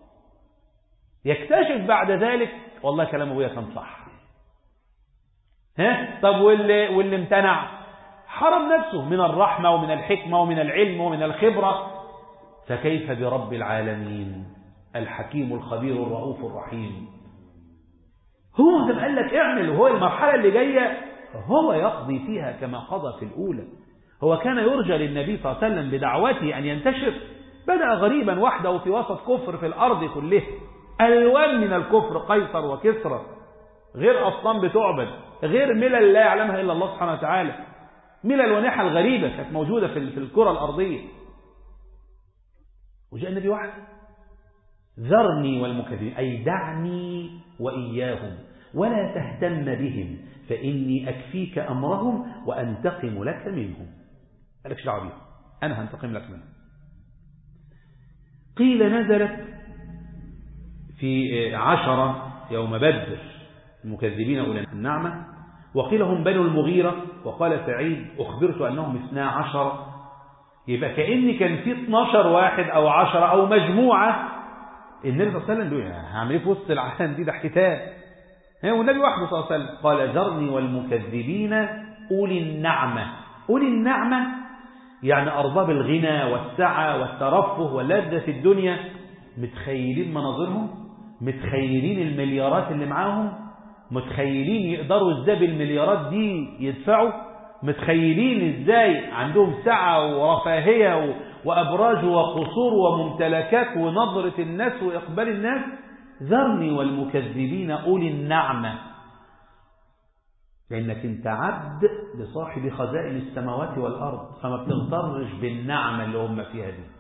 يكتشف بعد ذلك والله كلام أبويا كان صح ها طب واللي, واللي امتنع حرم نفسه من الرحمة ومن الحكمة ومن العلم ومن الخبرة فكيف برب العالمين الحكيم الخبير الرؤوف الرحيم هو ده قال لك اعمل وهو المرحلة اللي جاية هو يقضي فيها كما قضى في الأولى هو كان يرجى للنبي صلى الله عليه وسلم بدعوته أن ينتشر بدأ غريبا وحده في وسط كفر في الأرض كله ألوان من الكفر قيصر وكسرى غير أصنام بتعبد غير ملل لا يعلمها إلا الله سبحانه وتعالى ملل ونحل غريبة كانت موجودة في الكرة الأرضية وجاء النبي وحده ذرني والمكذبين أي دعني وإياهم ولا تهتم بهم فإني أكفيك أمرهم وأنتقم لك منهم مالكش دعوه بيهم أنا هنتقم لك منهم قيل نزلت في عشرة يوم بدر المكذبين أولي النعمة وقيل هم بنو المغيرة وقال سعيد أخبرت أنهم اثنا عشر يبقى كأن كان في 12 واحد أو 10 أو مجموعة النبي صلى الله عليه وسلم بيقول هعمل ايه في وسط العالم دي ده حكايه هو النبي وحده صلى الله عليه وسلم قال ذرني والمكذبين أولي النعمة أولي النعمة يعني أرباب الغنى والسعة والترفه واللذة الدنيا متخيلين مناظرهم متخيلين المليارات اللي معاهم متخيلين يقدروا ازاي بالمليارات دي يدفعوا متخيلين ازاي عندهم سعة ورفاهية وأبراج وقصور وممتلكات ونظرة الناس وإقبال الناس ذرني والمكذبين أولي النعمة لأنك انت عبد لصاحب خزائن السماوات والأرض فما بتغترش بالنعمة اللي هم فيها دي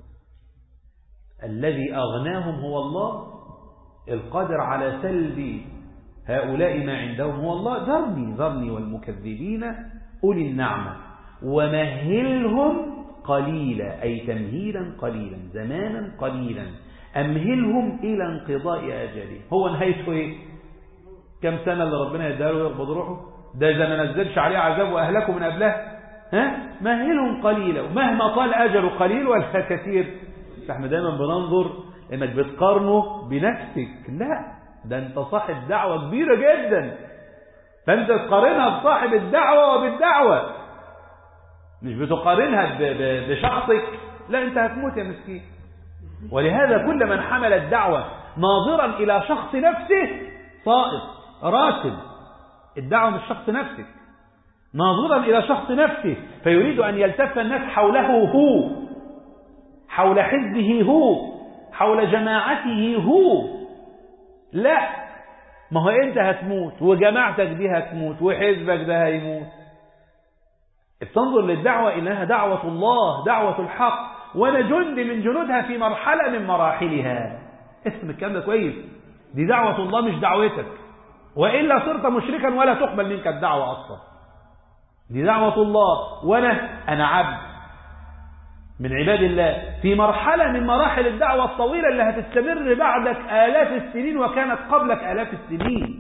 الذي أغناهم هو الله القادر على سلب هؤلاء ما عندهم هو الله ذرني ذرني والمكذبين أولي النعمة ومهلهم قليلا أي تمهيلا قليلا زمانا قليلا أمهلهم إلى انقضاء أجله هو نهايته إيه كم سنة اللي ربنا يداله يقبض روحه ده إذا ما نزلش عليه عذاب وأهلكه من قبلها ها مهلهم قليلا ومهما طال أجله قليل ولا كثير احنا دايما بننظر انك بتقارنه بنفسك لا ده انت صاحب دعوة كبيرة جدا فانت تقارنها بصاحب الدعوة وبالدعوة مش بتقارنها بشخصك لا انت هتموت يا مسكين ولهذا كل من حمل الدعوة ناظرا إلى شخص نفسه صائب راسب الدعوة مش شخص نفسك ناظرا إلى شخص نفسه فيريد أن يلتف الناس حوله هو حول حزبه هو حول جماعته هو لا ما هو انت هتموت وجماعتك دي هتموت وحزبك ده هيموت بتنظر للدعوة إنها دعوة الله دعوة الحق وانا جند من جنودها في مرحلة من مراحلها اسم الكلام ده كويس دي دعوة الله مش دعوتك وإلا صرت مشركا ولا تقبل منك الدعوة أصلا دي دعوة الله وأنا أنا عبد من عباد الله في مرحلة من مراحل الدعوة الطويلة اللي هتستمر بعدك آلاف السنين وكانت قبلك آلاف السنين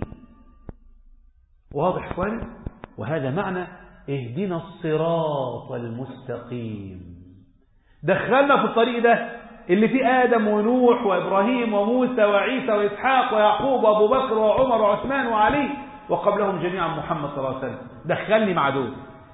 واضح اخواني وهذا معنى اهدنا الصراط المستقيم دخلنا في الطريق ده اللي فيه آدم ونوح وإبراهيم وموسى وعيسى وإسحاق ويعقوب وأبو بكر وعمر وعثمان وعلي وقبلهم جميعا محمد صلى الله عليه وسلم دخلني مع دول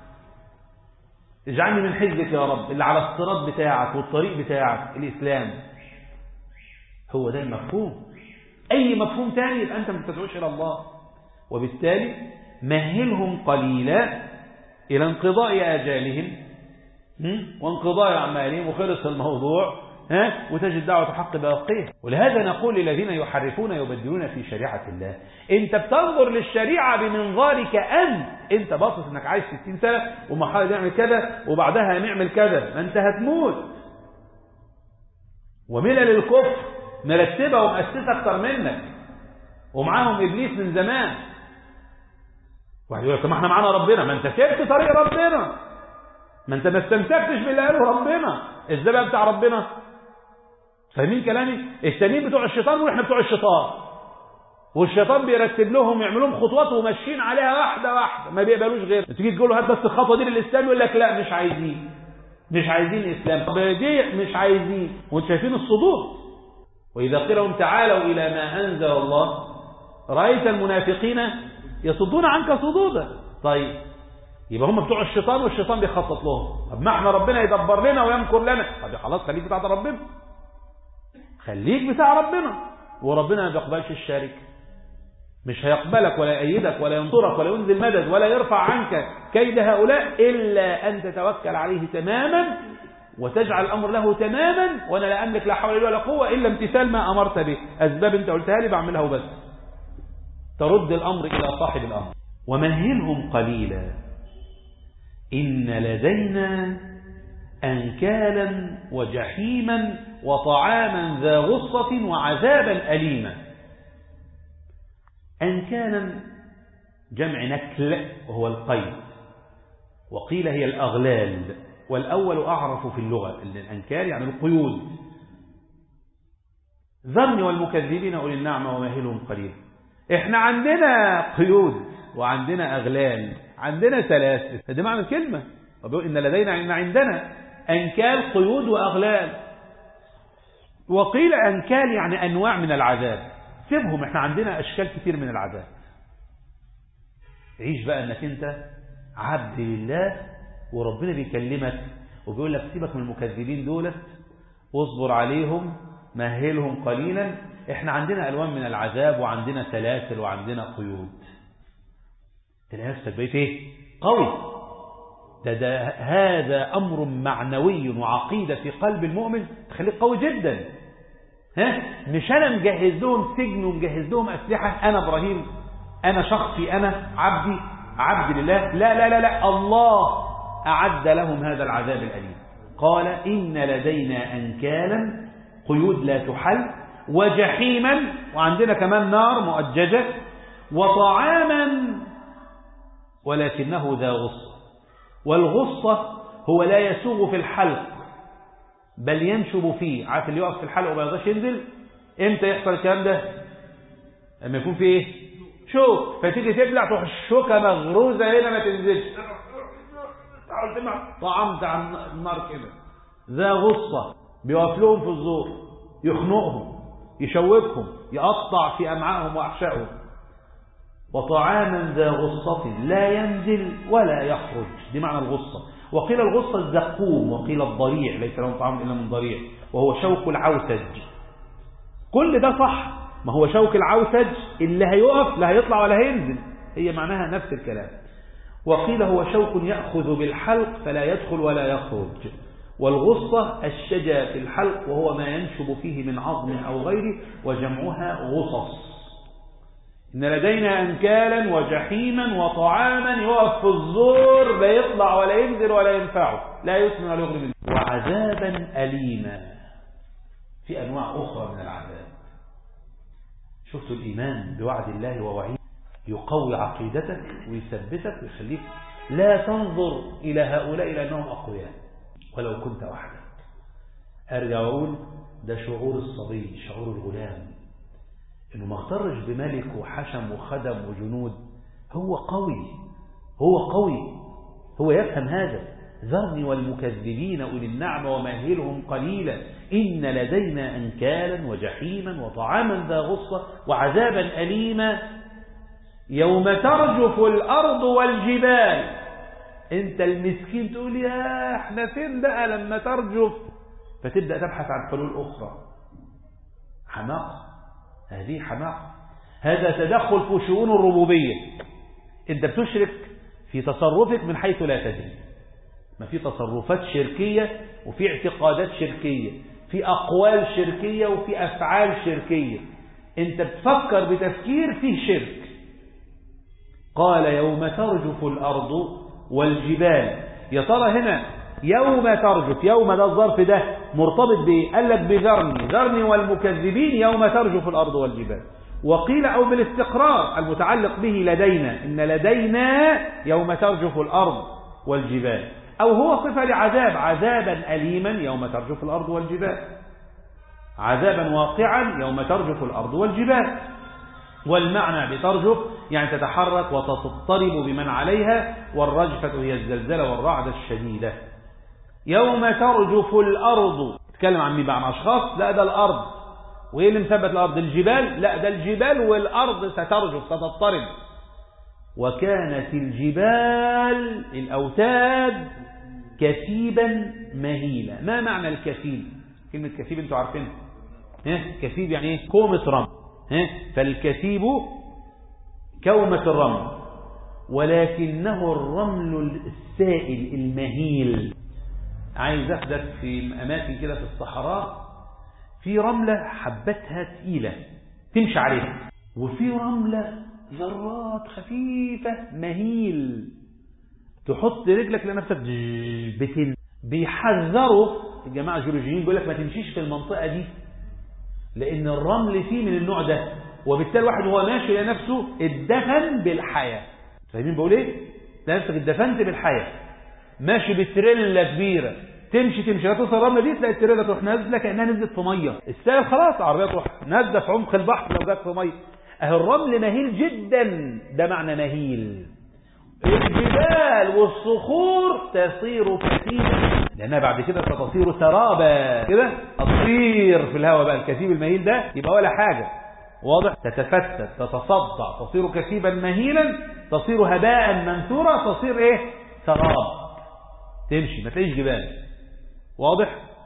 اجعلني من حزبك يا رب اللي على الصراط بتاعك والطريق بتاعك الإسلام هو ده المفهوم أي مفهوم تاني يبقى أنت ما بتدعوش إلى الله وبالتالي مهلهم قليلا إلى انقضاء آجالهم وانقضاء أعمالهم وخلص الموضوع ها وتجد دعوة الحق باقيه ولهذا نقول للذين يحرفون يبدلون في شريعة الله انت بتنظر للشريعة بمنظارك أنت انت باصص انك عايش 60 سنة ومرحلة نعمل كذا وبعدها نعمل كذا ما انت هتموت وملل الكفر مرتبة ومؤسسة أكتر منك ومعاهم إبليس من زمان واحد يقول لك ما احنا معانا ربنا ما انت سبت طريق ربنا ما انت ما استمسكتش باللي قاله ربنا ازاي بقى بتاع ربنا فاهمين كلامي التانيين بتوع الشيطان واحنا بتوع الشيطان والشيطان بيرتب لهم يعمل لهم خطوات وماشيين عليها واحده واحده ما بيقبلوش غير تيجي تقول له هات بس الخطوه دي للاسلام يقول لك لا مش عايزين مش عايزين اسلام طب دي مش عايزين وانتوا شايفين الصدور واذا قيل لهم تعالوا الى ما انزل الله رايت المنافقين يصدون عنك صدودا طيب يبقى هم بتوع الشيطان والشيطان بيخطط لهم طب ما احنا ربنا يدبر لنا ويمكر لنا طب خلاص خليك بتاع ربنا خليك بتاع ربنا وربنا ما بيقبلش الشركه مش هيقبلك ولا يأيدك ولا ينصرك ولا ينزل مدد ولا يرفع عنك كيد هؤلاء إلا أن تتوكل عليه تماما وتجعل الأمر له تماما وأنا لا أملك لا حول ولا قوة إلا امتثال ما أمرت به أسباب أنت قلتها لي بعملها وبس ترد الأمر إلى صاحب الأمر ومهلهم قليلا إن لدينا أنكالا وجحيما وطعاما ذا غصة وعذابا أليما أنكالا جمع نكل وهو القيد وقيل هي الأغلال والأول أعرف في اللغة الأنكال يعني القيود ذرني والمكذبين أولي النعمة ومهلهم قليل احنا عندنا قيود وعندنا أغلال عندنا سلاسل ده معنى الكلمة وبيقول إن لدينا إن عندنا أنكال قيود وأغلال وقيل أنكال يعني أنواع من العذاب سيبهم احنا عندنا أشكال كتير من العذاب عيش بقى أنك أنت عبد لله وربنا بيكلمك وبيقول لك سيبك من المكذبين دولت واصبر عليهم مهلهم قليلا احنا عندنا ألوان من العذاب وعندنا سلاسل وعندنا قيود تلاقي نفسك بقيت ايه قوي ده, ده هذا أمر معنوي وعقيدة في قلب المؤمن تخليك قوي جدا ها مش أنا مجهز لهم سجن ومجهز لهم أسلحة أنا إبراهيم أنا شخصي أنا عبدي عبد لله لا لا لا لا الله أعد لهم هذا العذاب الأليم قال إن لدينا أنكالا قيود لا تحل وجحيما وعندنا كمان نار مؤججة وطعاما ولكنه ذا غصة والغصة هو لا يسوغ في الحلق بل ينشب فيه عارف اللي يقف في الحلق وما يقدرش ينزل امتى يحصل الكلام ده لما يكون في ايه شوك فتيجي تبلع تروح الشوكه مغروزه هنا ما تنزلش تحاول تمنع طعمت عن النار كده ذا غصه بيقف لهم في الزور يخنقهم يشوكهم يقطع في امعائهم واحشائهم وطعاما ذا غصة لا ينزل ولا يخرج دي معنى الغصة وقيل الغصة الزقوم وقيل الضريع ليس لهم طعام إلا من ضريع وهو شوك العوسج كل ده صح ما هو شوك العوسج اللي هيقف لا هيطلع ولا هينزل هي معناها نفس الكلام وقيل هو شوك يأخذ بالحلق فلا يدخل ولا يخرج والغصة الشجا في الحلق وهو ما ينشب فيه من عظم أو غيره وجمعها غصص إن لدينا أنكالا وجحيما وطعاما يقف في الزور لا يطلع ولا ينزل ولا ينفعه لا يسمن ولا يغني منه وعذابا أليما في أنواع أخرى من العذاب شفتوا الإيمان بوعد الله ووعيد يقوي عقيدتك ويثبتك ويخليك لا تنظر إلى هؤلاء لأنهم أقوياء ولو كنت وحدك أرجع وأقول ده شعور الصبي شعور الغلام انه ما اغترش بملك وحشم وخدم وجنود هو قوي هو قوي هو يفهم هذا ذرني والمكذبين أولي النعمة ومهلهم قليلا إن لدينا أنكالا وجحيما وطعاما ذا غصة وعذابا أليما يوم ترجف الأرض والجبال أنت المسكين تقول يا احنا فين بقى لما ترجف فتبدأ تبحث عن حلول أخرى حماقة هذه حماقة هذا تدخل في شؤون الربوبية انت بتشرك في تصرفك من حيث لا تدري ما في تصرفات شركية وفي اعتقادات شركية في أقوال شركية وفي أفعال شركية انت بتفكر بتفكير فيه شرك قال يوم ترجف الأرض والجبال يا ترى هنا يوم ترجف يوم ده الظرف ده مرتبط بايه قال لك بذرني ذرني والمكذبين يوم ترجف الأرض والجبال وقيل أو بالاستقرار المتعلق به لدينا إن لدينا يوم ترجف الأرض والجبال أو هو صفة لعذاب عذابا أليما يوم ترجف الأرض والجبال عذابا واقعا يوم ترجف الأرض والجبال والمعنى بترجف يعني تتحرك وتضطرب بمن عليها والرجفة هي الزلزلة والرعد الشديدة يوم ترجف الأرض تتكلم عن مين بقى عن أشخاص لا ده الأرض وإيه اللي مثبت الأرض الجبال لا ده الجبال والأرض سترجف ستضطرب وكانت الجبال الأوتاد كثيبا مهيلا ما معنى الكثيب كلمة كثيب انتوا عارفين كثيب يعني ايه كومة رمل فالكثيب كومة الرمل ولكنه الرمل السائل المهيل عايز اخدك في اماكن كده في الصحراء في رملة حبتها تقيلة تمشي عليها وفي رملة ذرات خفيفة مهيل تحط رجلك لنفسك بتن بيحذروا الجماعة الجيولوجيين بيقول لك ما تمشيش في المنطقة دي لأن الرمل فيه من النوع ده وبالتالي الواحد وهو ماشي لنفسه اتدفن بالحياة فاهمين بقول ايه؟ ده نفسك اتدفنت بالحياة ماشي بتريلا كبيرة تمشي تمشي لا توصل الرملة دي تلاقي التريلا تروح نازلة كأنها نزلت في مية السائل خلاص العربية تروح نازلة في عمق البحر لو جت في مية أهي الرمل مهيل جدا ده معنى مهيل الجبال والصخور تصير كثيبا لأنها بعد كده ستصير سرابا كده تطير في الهواء بقى الكثيب المهيل ده يبقى ولا حاجة واضح تتفتت تتصدع تصير كثيبا مهيلا تصير هباء منثورا تصير ايه سراب تمشي ما تلاقيش جبال واضح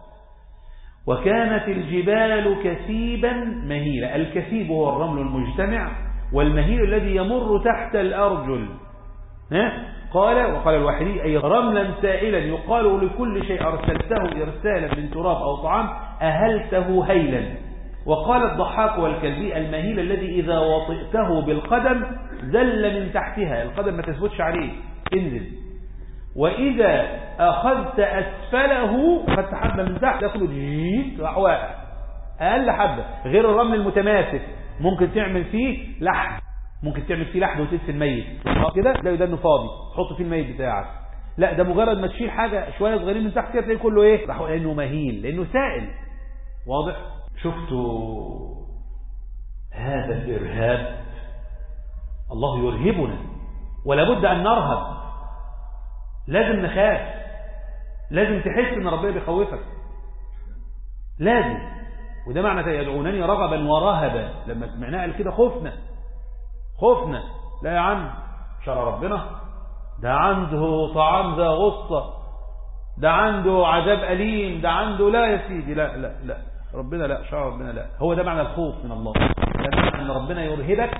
وكانت الجبال كثيبا مهيلا الكثيب هو الرمل المجتمع والمهيل الذي يمر تحت الأرجل ها؟ قال وقال الوحيدي أي رملا سائلا يقال لكل شيء أرسلته إرسالا من تراب أو طعام أهلته هيلا وقال الضحاك والكلبي المهيل الذي إذا وطئته بالقدم زل من تحتها القدم ما تثبتش عليه انزل وإذا أخذت أسفله أخذت حبة من تحت تأخذ جيت راح واقع أقل حبة غير الرمل المتماسك ممكن تعمل فيه لحم ممكن تعمل فيه لحم وتدفن ميت كده تلاقي ده انه فاضي تحط فيه الميت بتاعك لا ده مجرد ما تشيل حاجة شوية صغيرين من تحت كده تلاقي كله ايه راح لانه مهيل لانه سائل واضح شفتوا هذا الإرهاب الله يرهبنا ولا بد أن نرهب لازم نخاف لازم تحس ان ربنا بيخوفك لازم وده معنى يدعونني رغبا ورهبا لما سمعناه قال كده خفنا خفنا لا يا عم شرع ربنا ده عنده طعام ذا غصة ده عنده عذاب أليم ده عنده لا يا سيدي لا لا لا ربنا لا شرع ربنا لا هو ده معنى الخوف من الله ده معنى ان ربنا يرهبك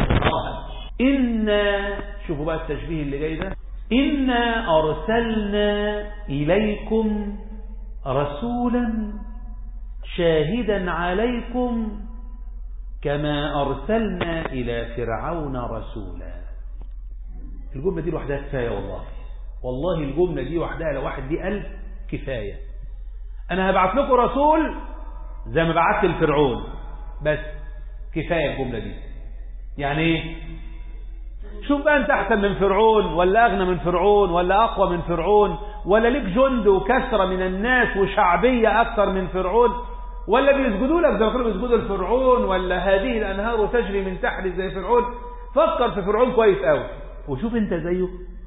إنا شوفوا بقى التشبيه اللي جاي ده إنا أرسلنا إليكم رسولا شاهدا عليكم كما أرسلنا إلى فرعون رسولا الجملة دي لوحدها كفاية والله والله الجملة دي وحدها لو واحد دي ألف كفاية أنا هبعث لكم رسول زي ما بعثت لفرعون بس كفاية الجملة دي يعني ايه شوف بقى انت احسن من فرعون ولا اغنى من فرعون ولا اقوى من فرعون ولا ليك جند وكثرة من الناس وشعبية اكثر من فرعون ولا بيسجدوا لك زي ما كانوا بيسجدوا لفرعون ولا هذه الانهار تجري من تحت زي فرعون فكر في فرعون كويس قوي وشوف انت زيه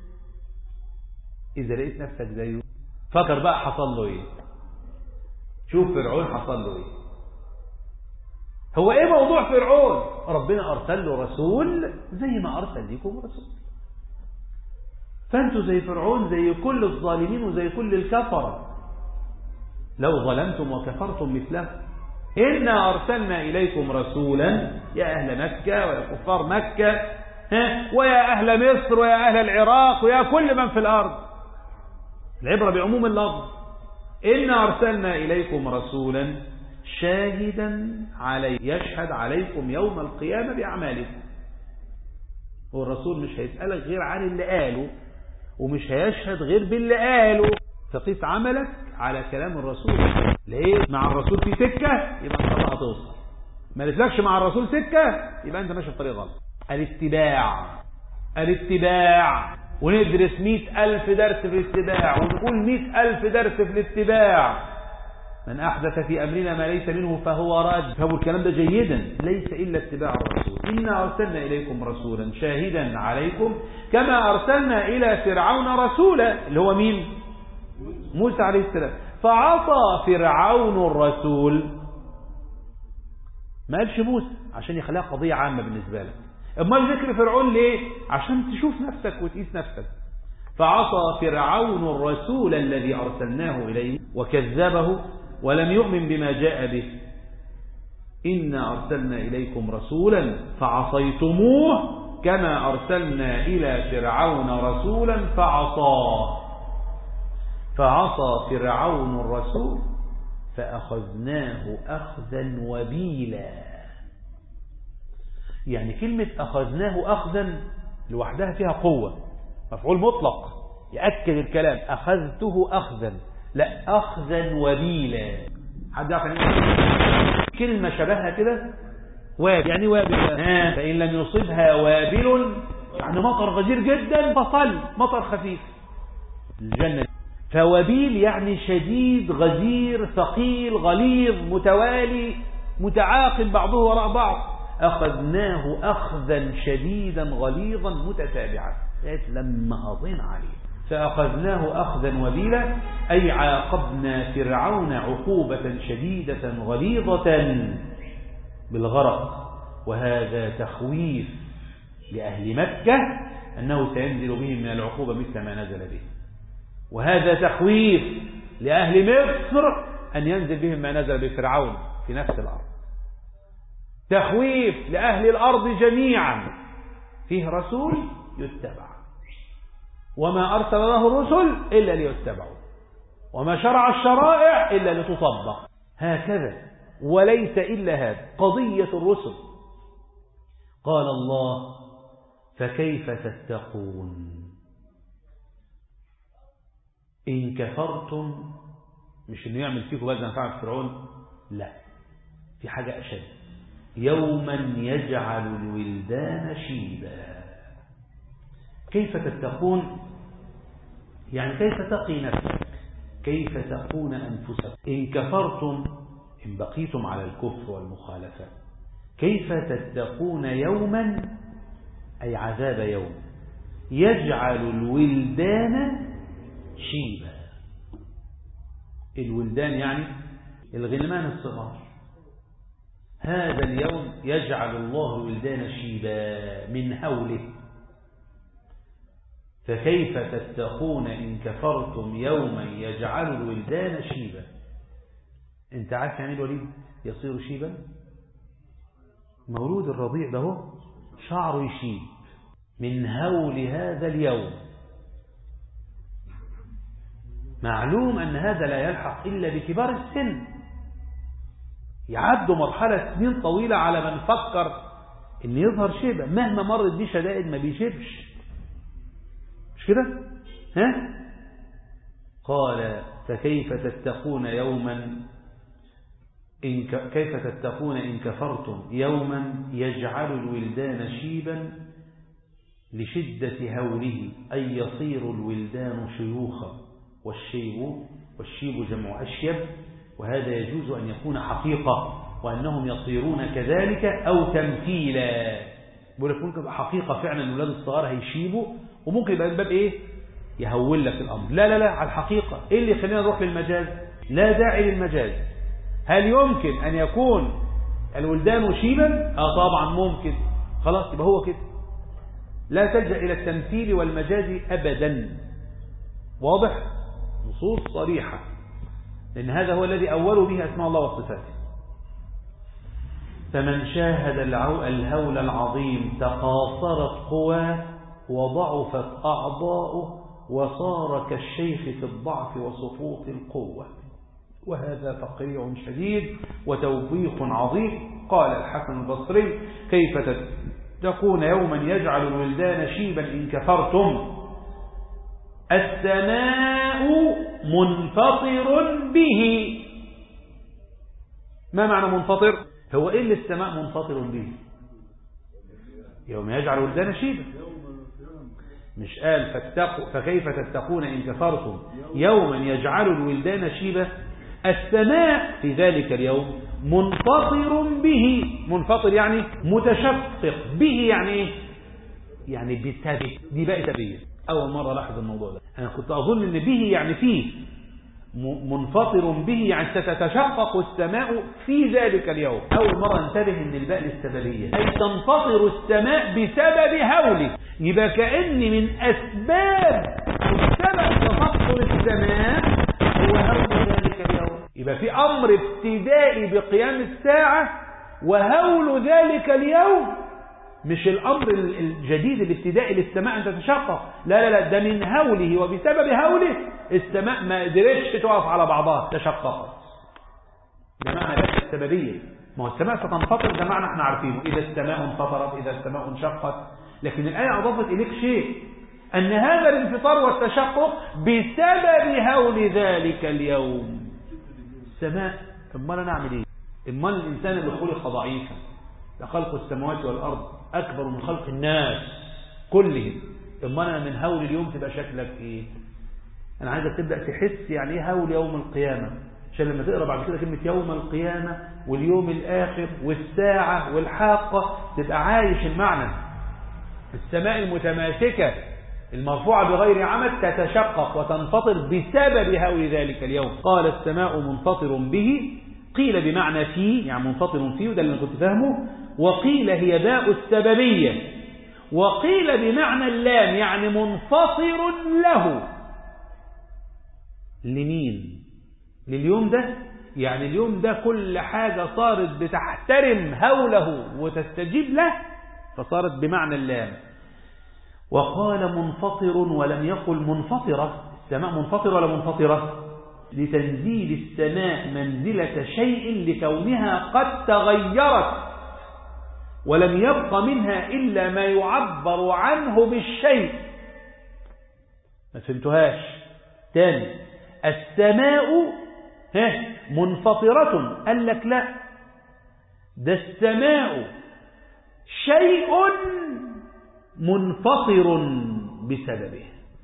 اذا لقيت نفسك زيه فكر بقى حصل له ايه شوف فرعون حصل له ايه هو ايه موضوع فرعون ربنا ارسل له رسول زي ما ارسل لكم رسول فانتوا زي فرعون زي كل الظالمين وزي كل الكفرة لو ظلمتم وكفرتم مثله إنا أرسلنا إليكم رسولا يا أهل مكة ويا كفار مكة ها ويا أهل مصر ويا أهل العراق ويا كل من في الأرض العبرة بعموم اللفظ إنا أرسلنا إليكم رسولا شاهدا علي يشهد عليكم يوم القيامة بأعمالكم والرسول مش هيسألك غير عن اللي قاله ومش هيشهد غير باللي قاله تقيس عملك على كلام الرسول ليه مع الرسول في سكة يبقى ان شاء الله هتوصل ما قالتلكش مع الرسول سكة يبقى انت ماشي في طريق غلط الاتباع الاتباع وندرس مئة ألف درس في الاتباع ونقول مئة ألف درس في الاتباع من أحدث في أمرنا ما ليس منه فهو راد فهو الكلام ده جيدا ليس إلا اتباع الرسول إنا أرسلنا إليكم رسولا شاهدا عليكم كما أرسلنا إلى فرعون رسولا اللي هو مين موسى عليه السلام فعصى فرعون الرسول ما قالش موسى عشان يخليها قضية عامة بالنسبة لك امال ذكر فرعون ليه عشان تشوف نفسك وتقيس نفسك فعصى فرعون الرسول الذي أرسلناه إليه وكذبه ولم يؤمن بما جاء به إنا أرسلنا إليكم رسولا فعصيتموه كما أرسلنا إلى فرعون رسولا فعصاه فعصى فرعون الرسول فأخذناه أخذا وبيلا يعني كلمة أخذناه أخذا لوحدها فيها قوة مفعول مطلق يأكد الكلام أخذته أخذا لا أخذا وبيلا حد يعرف يعني كلمة شبهها كده وابل يعني وابل ها فإن لم يصبها وابل يعني مطر غزير جدا فصل مطر خفيف الجنة فوبيل يعني شديد غزير ثقيل غليظ متوالي متعاقب بعضه وراء بعض أخذناه أخذا شديدا غليظا متتابعا لما قضينا عليه فأخذناه أخذا وبيلا أي عاقبنا فرعون عقوبة شديدة غليظة بالغرق وهذا تخويف لأهل مكة أنه سينزل بهم من العقوبة مثل ما نزل به وهذا تخويف لأهل مصر أن ينزل بهم ما نزل بفرعون في نفس الأرض تخويف لأهل الأرض جميعا فيه رسول يتبع وما أرسل له الرسل إلا ليتبعوا وما شرع الشرائع إلا لتطبق هكذا وليس إلا هذا قضية الرسل قال الله فكيف تتقون إن كفرتم مش إنه يعمل فيكم بقى زي ما فعل فرعون لا في حاجة أشد يوما يجعل الولدان شيبا كيف تتقون يعني كيف تقي نفسك كيف تقون أنفسك إن كفرتم إن بقيتم على الكفر والمخالفة كيف تتقون يوما أي عذاب يوم يجعل الولدان شيبا الولدان يعني الغلمان الصغار هذا اليوم يجعل الله الولدان شيبا من هوله فكيف تتقون إن كفرتم يوما يجعل الولدان شيبا انت عارف يعني الوليد يصير شيبا مولود الرضيع ده هو شعره يشيب من هول هذا اليوم معلوم أن هذا لا يلحق إلا بكبار السن يعدوا مرحلة سنين طويلة على ما نفكر ان يظهر شيبة مهما مرت بيه شدائد ما بيشبش مش كده ها قال فكيف تتقون يوما إن ك... كيف تتقون إن كفرتم يوما يجعل الولدان شيبا لشدة هوله أي يصير الولدان شيوخا والشيب والشيب جمع أشيب وهذا يجوز أن يكون حقيقة وأنهم يصيرون كذلك أو تمثيلا بقول لك ممكن حقيقة فعلا الولاد الصغار هيشيبوا وممكن يبقى الباب إيه يهول لك الأمر لا لا لا على الحقيقة إيه اللي يخلينا نروح للمجاز لا داعي للمجاز هل يمكن أن يكون الولدان شيبا آه طبعا ممكن خلاص يبقى هو كده لا تلجأ إلى التمثيل والمجاز أبدا واضح نصوص صريحة لأن هذا هو الذي أولوا به أسماء الله وصفاته فمن شاهد الهول العظيم تقاصرت قواه وضعفت أعضاؤه وصار كالشيخ في الضعف وسقوط القوة وهذا تقريع شديد وتوبيخ عظيم قال الحسن البصري كيف تتقون يوما يجعل الولدان شيبا إن كفرتم السماء منفطر به ما معنى منفطر هو إيه اللي السماء منفطر به يوم يجعل الولدان شيبا مش قال فاتقوا فكيف تتقون إن كفرتم يوما يجعل الولدان شيبا السماء في ذلك اليوم منفطر به منفطر يعني متشقق به يعني ايه يعني بسبب دي بقى سبيه أول مرة لاحظ الموضوع ده أنا كنت أظن أن به يعني فيه منفطر به يعني ستتشقق السماء في ذلك اليوم أول مرة انتبه أن الباء للسببية أي تنفطر السماء بسبب هوله يبقى كأن من أسباب سبب تفطر السماء هو هول ذلك اليوم يبقى في أمر ابتدائي بقيام الساعة وهول ذلك اليوم مش الأمر الجديد الابتدائي للسماء أن تتشقق لا لا لا ده من هوله وبسبب هوله السماء ما قدرتش تقف على بعضها تشققت ده معنى بس السببية ما هو السماء ستنفطر ده معنى احنا عارفينه إذا السماء انفطرت إذا السماء انشقت لكن الآية أضافت إليك شيء أن هذا الانفطار والتشقق بسبب هول ذلك اليوم السماء امال انا اعمل ايه امال الانسان اللي خلق ضعيفا لخلق السماوات والارض اكبر من خلق الناس كلهم امال انا من هول اليوم تبقى شكلك ايه انا عايزك تبدا تحس يعني ايه هول يوم القيامه عشان لما تقرا بعد كده كلمه يوم القيامه واليوم الآخر والساعة والحاقة تبقى عايش المعنى السماء المتماسكة المرفوعة بغير عمد تتشقق وتنفطر بسبب هول ذلك اليوم قال السماء منفطر به قيل بمعنى فيه يعني منفطر فيه وده اللي أنا كنت فاهمه وقيل هي باء السببية وقيل بمعنى اللام يعني منفطر له لمين لليوم ده يعني اليوم ده كل حاجة صارت بتحترم هوله وتستجيب له فصارت بمعنى اللام وقال منفطر ولم يقل منفطرة السماء منفطرة ولا منفطرة لتنزيل السماء منزلة شيء لكونها قد تغيرت ولم يبق منها إلا ما يعبر عنه بالشيء ما فهمتهاش تاني السماء منفطرة قال لك لا ده السماء شيء منفطر بسببه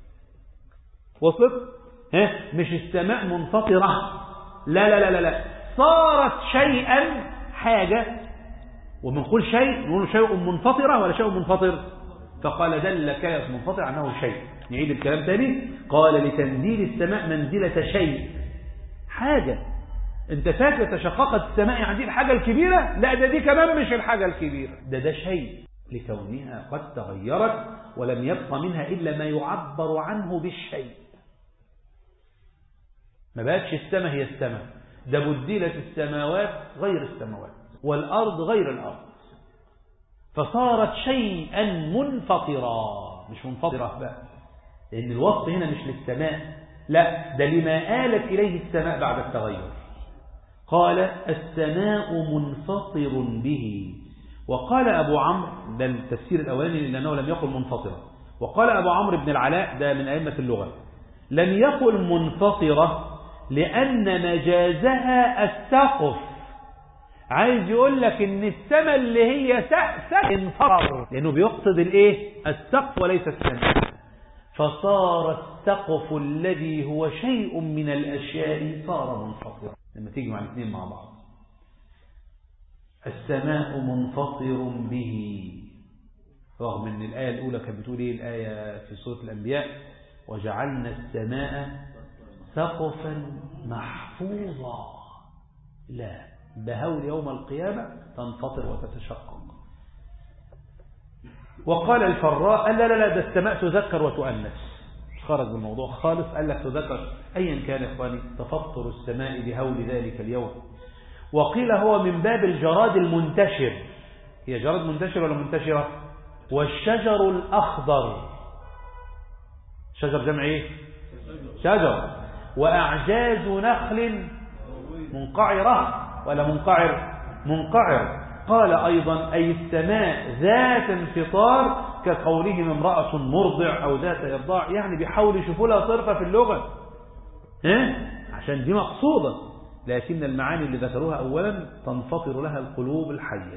وصلت ها مش السماء منفطرة لا لا لا لا لا صارت شيئا حاجة وبنقول شيء نقول شيء منفطرة ولا شيء منفطر فقال دل كلمة منفطر عنه شيء نعيد الكلام تاني قال لتنزيل السماء منزلة شيء حاجة انت فاكر تشققت السماء يعني دي الحاجة الكبيرة لا ده دي كمان مش الحاجة الكبيرة ده ده شيء لكونها قد تغيرت ولم يبق منها إلا ما يعبر عنه بالشيء ما بقتش السماء هي السماء ده بدلت السماوات غير السماوات والأرض غير الأرض فصارت شيئا منفطرا مش منفطرة بقى لأن الوصف هنا مش للسماء لا ده لما آلت إليه السماء بعد التغير قال السماء منفطر به وقال أبو عمرو ده التفسير الأولاني لأنه لم يقل منفطرة وقال أبو عمرو بن العلاء ده من أئمة اللغة لم يقل منفطرة لأن مجازها السقف عايز يقول لك ان السماء اللي هي سقف انفطر لانه بيقصد الايه السقف وليس السماء فصار السقف الذي هو شيء من الاشياء صار منفطرا لما تيجي مع الاثنين مع بعض السماء منفطر به رغم ان الايه الاولى كانت بتقول ايه الايه في سوره الانبياء وجعلنا السماء سقفا محفوظا لا بهول يوم القيامة تنفطر وتتشقق وقال الفراء قال لا لا لا ده السماء تذكر وتؤنس خرج من الموضوع خالص قال لك تذكر أيا كان إخواني تفطر السماء بهول ذلك اليوم وقيل هو من باب الجراد المنتشر هي جراد منتشر ولا منتشرة والشجر الأخضر شجر جمع ايه شجر وأعجاز نخل منقعرة ولا منقعر منقعر قال أيضا أي السماء ذات انفطار كقولهم امرأة مرضع أو ذات إرضاع يعني بيحاولوا يشوفوا لها صرفة في اللغة ها؟ عشان دي مقصودة لكن المعاني اللي ذكروها أولا تنفطر لها القلوب الحية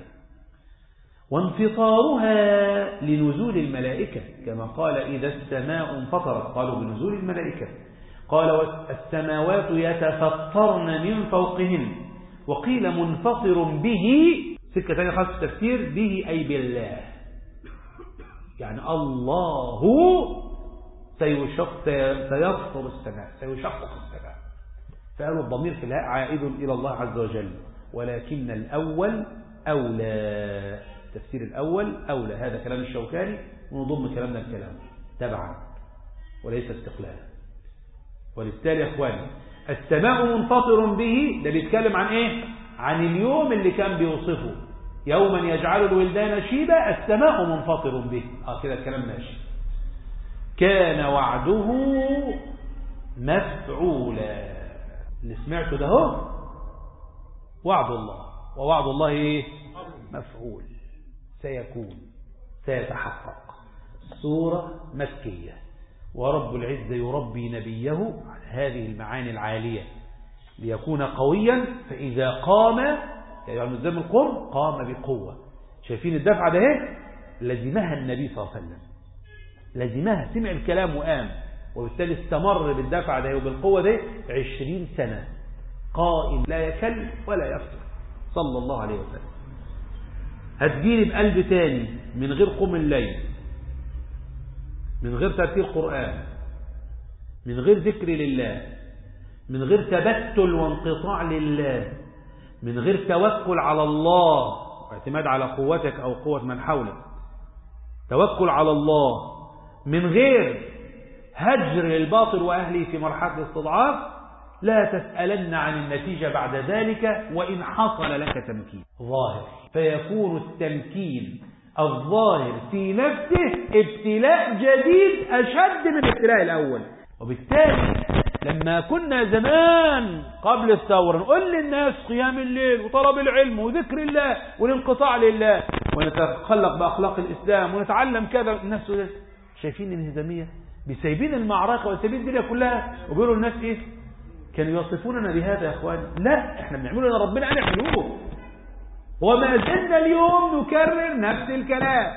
وانفطارها لنزول الملائكة كما قال إذا السماء انفطرت قالوا بنزول الملائكة قال السماوات يتفطرن من فوقهن وقيل منفطر به سكة ثانية خاصة التفسير به أي بالله يعني الله سيشق سيفطر السماء سيشقق السماء فقالوا الضمير في الهاء عائد إلى الله عز وجل ولكن الأول أولى التفسير الأول أولى هذا كلام الشوكاني ونضم كلامنا الكلام تبعا وليس استقلالا وبالتالي يا اخواني السماء منفطر به ده بيتكلم عن ايه عن اليوم اللي كان بيوصفه يوما يجعل الولدان شيبا السماء منفطر به اه كده الكلام ماشي كان وعده مفعولا اللي سمعته ده هو وعد الله ووعد الله ايه مفعول سيكون سيتحقق سورة مكية ورب العزة يربي نبيه على هذه المعاني العالية ليكون قويا فإذا قام يعني نزام القوم قام بقوة شايفين الدفعة ده ايه لزمها النبي صلى الله عليه وسلم لزمها سمع الكلام وقام وبالتالي استمر بالدفعة ده وبالقوة ده عشرين سنة قائم لا يكل ولا يفتر صلى الله عليه وسلم هتجيني بقلب تاني من غير قوم الليل من غير ترتيل قرآن من غير ذكر لله من غير تبتل وانقطاع لله من غير توكل على الله واعتماد على قوتك أو قوة من حولك توكل على الله من غير هجر للباطل وأهله في مرحلة الاستضعاف لا تسألن عن النتيجة بعد ذلك وإن حصل لك تمكين ظاهر فيكون التمكين الظاهر في نفسه ابتلاء جديد أشد من الابتلاء الأول وبالتالي لما كنا زمان قبل الثورة نقول للناس قيام الليل وطلب العلم وذكر الله والانقطاع لله ونتخلق بأخلاق الإسلام ونتعلم كذا الناس شايفين الانهزامية بسايبين المعركة وسايبين الدنيا كلها وبيقولوا الناس ايه كانوا يصفوننا بهذا يا اخوان لا احنا بنعمله لنا ربنا قال اعملوه وما زلنا اليوم نكرر نفس الكلام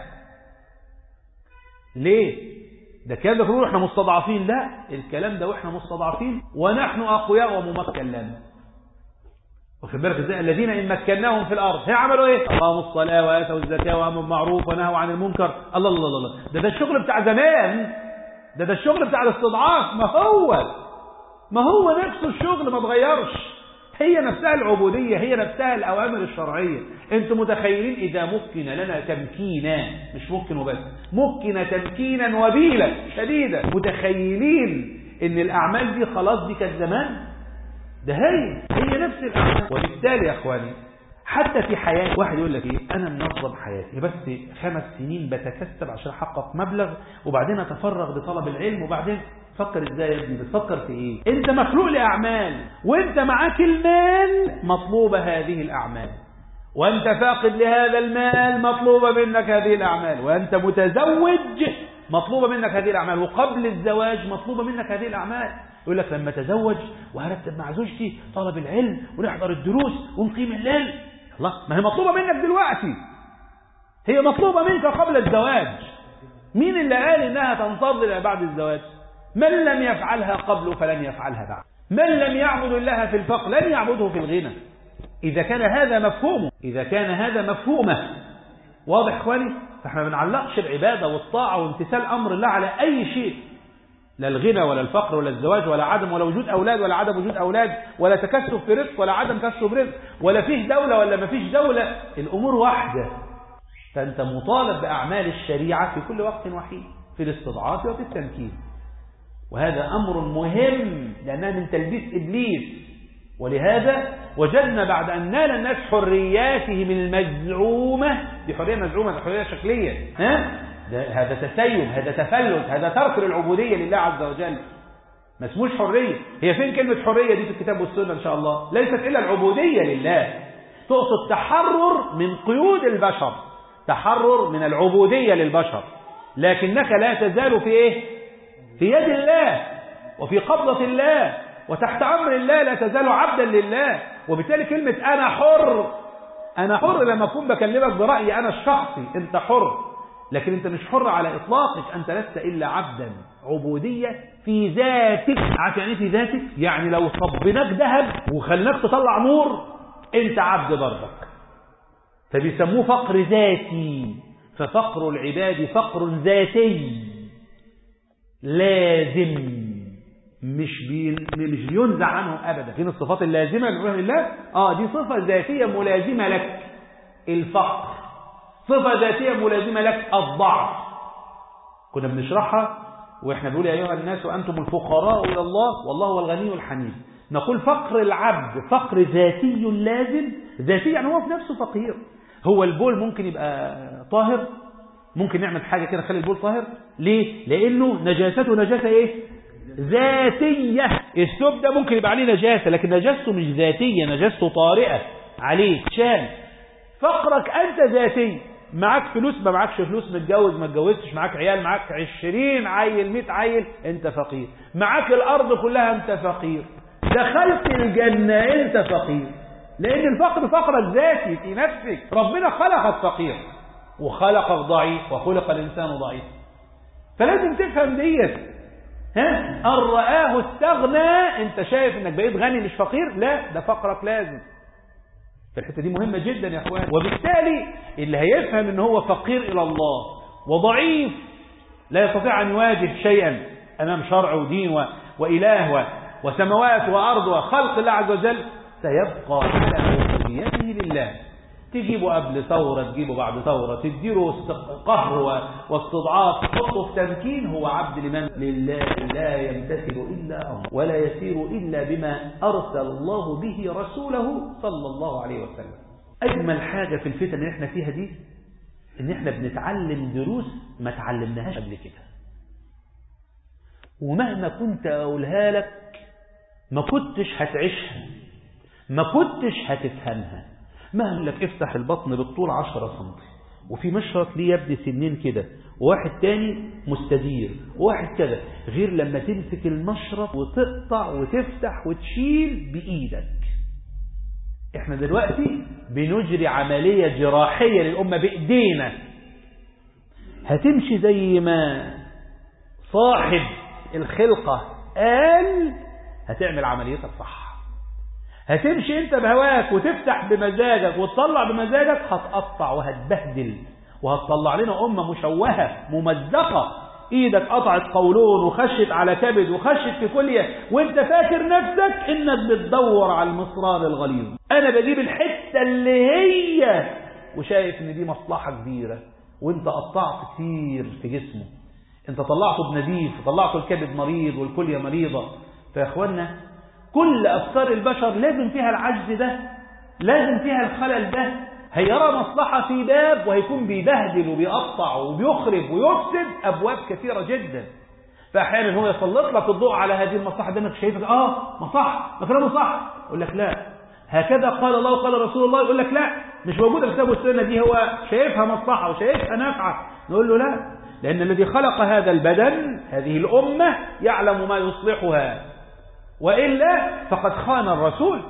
ليه ده كان ده كله احنا مستضعفين لا الكلام ده واحنا مستضعفين ونحن اقوياء وممكن لنا واخد بالك ازاي الذين ان مكناهم في الارض هي عملوا ايه اقاموا الصلاه واتوا الزكاه وامروا بالمعروف ونهوا عن المنكر الله الله الله ده ده الشغل بتاع زمان ده ده الشغل بتاع الاستضعاف ما هو ما هو نفس الشغل ما اتغيرش هي نفسها العبودية هي نفسها الأوامر الشرعية انتم متخيلين إذا مكن لنا تمكينا مش ممكن وبس مكن تمكينا وبيلا شديدا متخيلين ان الأعمال دي خلاص دي كانت زمان ده هي هي نفس الأعمال وبالتالي يا أخواني حتى في حياتي واحد يقول لك ايه انا منظم حياتي بس خمس سنين بتكسب عشان احقق مبلغ وبعدين اتفرغ لطلب العلم وبعدين فكر ازاي يا ابني بتفكر في ايه انت مخلوق لاعمال وانت معاك المال مطلوبة هذه الاعمال وانت فاقد لهذا المال مطلوبة منك هذه الاعمال وانت متزوج مطلوبة منك هذه الاعمال وقبل الزواج مطلوبة منك هذه الاعمال يقول لك لما اتزوج وهرتب مع زوجتي طلب العلم ونحضر الدروس ونقيم الليل الله ما هي مطلوبة منك دلوقتي هي مطلوبة منك قبل الزواج مين اللي قال انها تنتظر بعد الزواج من لم يفعلها قبل فلن يفعلها بعد من لم يعبد الله في الفقر لن يعبده في الغنى إذا كان هذا مفهومه إذا كان هذا مفهومه واضح إخواني فإحنا ما بنعلقش العبادة والطاعة وامتثال أمر الله على أي شيء لا الغنى ولا الفقر ولا الزواج ولا عدم ولا وجود أولاد ولا عدم وجود أولاد ولا تكسب في رزق ولا عدم تكسب رزق ولا فيه دولة ولا ما فيش دولة الأمور واحدة فأنت مطالب بأعمال الشريعة في كل وقت وحيد في الاستضعاف وفي التمكين وهذا أمر مهم لأنها من تلبيس إبليس ولهذا وجدنا بعد أن نال الناس حرياتهم المزعومة دي حرية مزعومة دي حرية شكلية ها؟ هذا تسيب هذا تفلت هذا ترك للعبودية لله عز وجل ما اسموش حرية هي فين كلمة حرية دي في الكتاب والسنة إن شاء الله ليست إلا العبودية لله تقصد تحرر من قيود البشر تحرر من العبودية للبشر لكنك لا تزال في إيه في يد الله وفي قبضة الله وتحت أمر الله لا تزال عبدا لله وبالتالي كلمة أنا حر أنا حر لما أكون بكلمك برأيي أنا الشخصي أنت حر لكن أنت مش حر على إطلاقك أنت لست إلا عبدا عبودية في ذاتك عارف يعني في ذاتك يعني لو صبناك ذهب وخلناك تطلع نور أنت عبد برضك فبيسموه فقر ذاتي ففقر العباد فقر ذاتي لازم مش بي... مش بينزع عنه ابدا فين الصفات اللازمه لله الله اه دي صفه ذاتيه ملازمه لك الفقر صفه ذاتيه ملازمه لك الضعف كنا بنشرحها واحنا بنقول يا ايها الناس وانتم الفقراء الى الله والله هو الغني الحميد نقول فقر العبد فقر ذاتي لازم ذاتي يعني هو في نفسه فقير هو البول ممكن يبقى طاهر ممكن نعمل حاجة كده خلي البول طاهر ليه لانه نجاسته نجاسة ايه ذاتية الثوب ده ممكن يبقى عليه نجاسة لكن نجاسته مش ذاتية نجاسته طارئة عليه شان فقرك انت ذاتي معاك فلوس ما معاكش فلوس متجوز ما اتجوزتش معاك عيال معاك عشرين عيل مئة عيل انت فقير معاك الارض كلها انت فقير دخلت الجنة انت فقير لان الفقر فقرك ذاتي في نفسك ربنا خلقك فقير وخلقك ضعيف وخلق الانسان ضعيف فلازم تفهم ديت ها ان رآه استغنى انت شايف انك بقيت غني مش فقير لا ده فقرك لازم فالحتة دي مهمة جدا يا أخوان وبالتالي اللي هيفهم ان هو فقير إلى الله وضعيف لا يستطيع أن يواجه شيئا أمام شرع ودين و... وإله و... وسماوات وأرض وخلق الله عز وجل سيبقى على عبوديته لله تجيبه قبل ثورة تجيبه بعد ثورة تديله قهر واستضعاف تحطه في تمكين هو عبد لمن لله لا يمتثل إلا أمر ولا يسير إلا بما أرسل الله به رسوله صلى الله عليه وسلم أجمل حاجة في الفتن اللي احنا فيها دي ان احنا بنتعلم دروس ما تعلمناهاش قبل كده ومهما كنت أقولها لك ما كنتش هتعيشها ما كنتش هتفهمها مهما لك افتح البطن بالطول 10 سم وفي مشرط ليه يبدي سنين كده وواحد تاني مستدير وواحد كده غير لما تمسك المشرط وتقطع وتفتح وتشيل بإيدك احنا دلوقتي بنجري عملية جراحية للأمة بإيدينا هتمشي زي ما صاحب الخلقة قال هتعمل عمليتك صح هتمشي انت بهواك وتفتح بمزاجك وتطلع بمزاجك هتقطع وهتبهدل وهتطلع لنا أمة مشوهة ممزقة ايدك قطعت قولون وخشت على كبد وخشت في كلية وانت فاكر نفسك انك بتدور على المصرار الغليظ انا بجيب الحتة اللي هي وشايف ان دي مصلحة كبيرة وانت قطعت كتير في جسمه انت طلعته بنزيف وطلعته الكبد مريض والكلية مريضة فيا اخوانا كل افكار البشر لازم فيها العجز ده لازم فيها الخلل ده هيرى مصلحة في باب وهيكون بيبهدل وبيقطع وبيخرب ويفسد أبواب كثيرة جدا فأحيانا هو يسلط لك الضوء على هذه المصلحة ده انك شايفك آه ما صح ما كلامه صح يقول لك لا هكذا قال الله وقال رسول الله يقول لك لا مش موجودة في الكتاب والسنة دي هو شايفها مصلحة وشايفها نافعة نقول له لا لأن الذي خلق هذا البدن هذه الأمة يعلم ما يصلحها وإلا فقد خان الرسول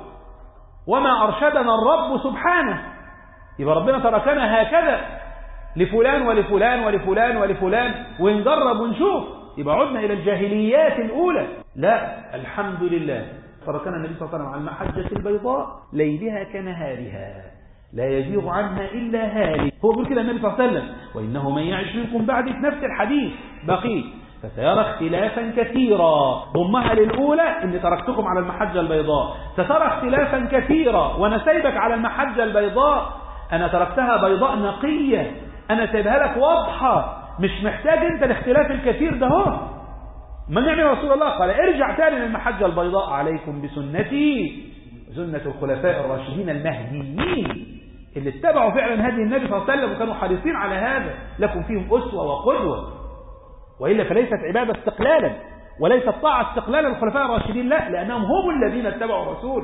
وما أرشدنا الرب سبحانه يبقى ربنا تركنا هكذا لفلان ولفلان ولفلان ولفلان ونجرب ونشوف يبقى عدنا إلى الجاهليات الأولى لا الحمد لله تركنا النبي صلى الله عليه وسلم على المحجة البيضاء ليلها كنهارها لا يزيغ عنها إلا هالك هو بيقول كده النبي صلى الله عليه وسلم وإنه من يعش منكم بعد في نفس الحديث بقي فسيرى اختلافا كثيرا ضمها للأولى إني تركتكم على المحجة البيضاء سترى اختلافا كثيرا وأنا سايبك على المحجة البيضاء أنا تركتها بيضاء نقية أنا سايبها لك واضحة مش محتاج أنت الاختلاف الكثير ده هو ما نعمل رسول الله قال ارجع تاني للمحجة البيضاء عليكم بسنتي سنة الخلفاء الراشدين المهديين اللي اتبعوا فعلا هدي النبي صلى الله عليه وسلم وكانوا حريصين على هذا لكم فيهم أسوة وقدوة وإلا فليست عبادة استقلالا وليست طاعة استقلالا الخلفاء الراشدين لا لأنهم هم الذين اتبعوا الرسول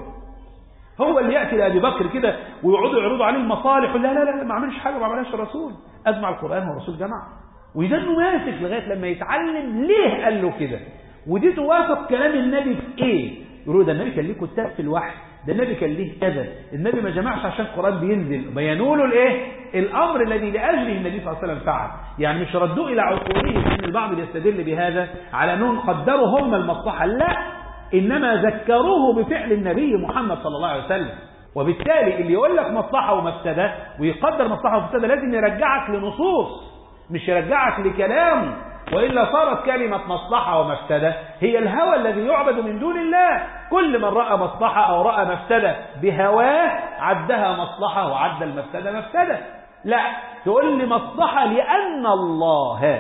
هو اللي يأتي لأبي بكر كده ويقعدوا يعرضوا عليه المصالح لا لا لا ما عملش حاجة ما عملهاش الرسول أجمع القرآن والرسول جمع ويدنه ماسك لغاية لما يتعلم ليه قال له كده ودي توافق كلام النبي في ايه يقولوا ده النبي كان ليه كتاب في الوحي ده النبي كان ليه كذا النبي ما جمعش عشان القرآن بينزل بينوا له الايه الامر الذي لاجله النبي صلى الله عليه وسلم فعل يعني مش ردوه الى عقولهم ان البعض بيستدل بهذا على انهم قدروا هم المصلحه لا انما ذكروه بفعل النبي محمد صلى الله عليه وسلم وبالتالي اللي يقول لك مصلحه ومفسده ويقدر مصلحه ومفسده لازم يرجعك لنصوص مش يرجعك لكلامه وإلا صارت كلمة مصلحة ومفسدة هي الهوى الذي يعبد من دون الله كل من رأى مصلحة أو رأى مفسدة بهواه عدها مصلحة وعد المفسدة مفسدة لا تقول لي مصلحة لأن الله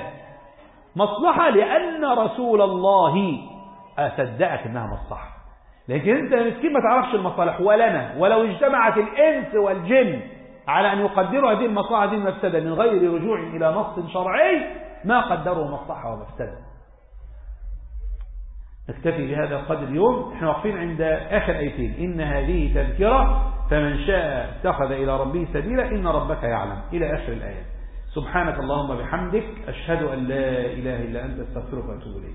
مصلحة لأن رسول الله أصدقك إنها مصلحة لكن أنت مسكين ما تعرفش المصالح ولنا ولو اجتمعت الإنس والجن على أن يقدروا هذه المصلحة هذه المفسدة من غير رجوع إلى نص شرعي ما قدروا مصلحة ومفسدة نكتفي بهذا القدر اليوم احنا واقفين عند آخر آيتين إن هذه تذكرة فمن شاء اتخذ إلى ربه سبيلا إن ربك يعلم إلى آخر الآية سبحانك اللهم بحمدك أشهد أن لا إله إلا أنت استغفرك وأتوب إليك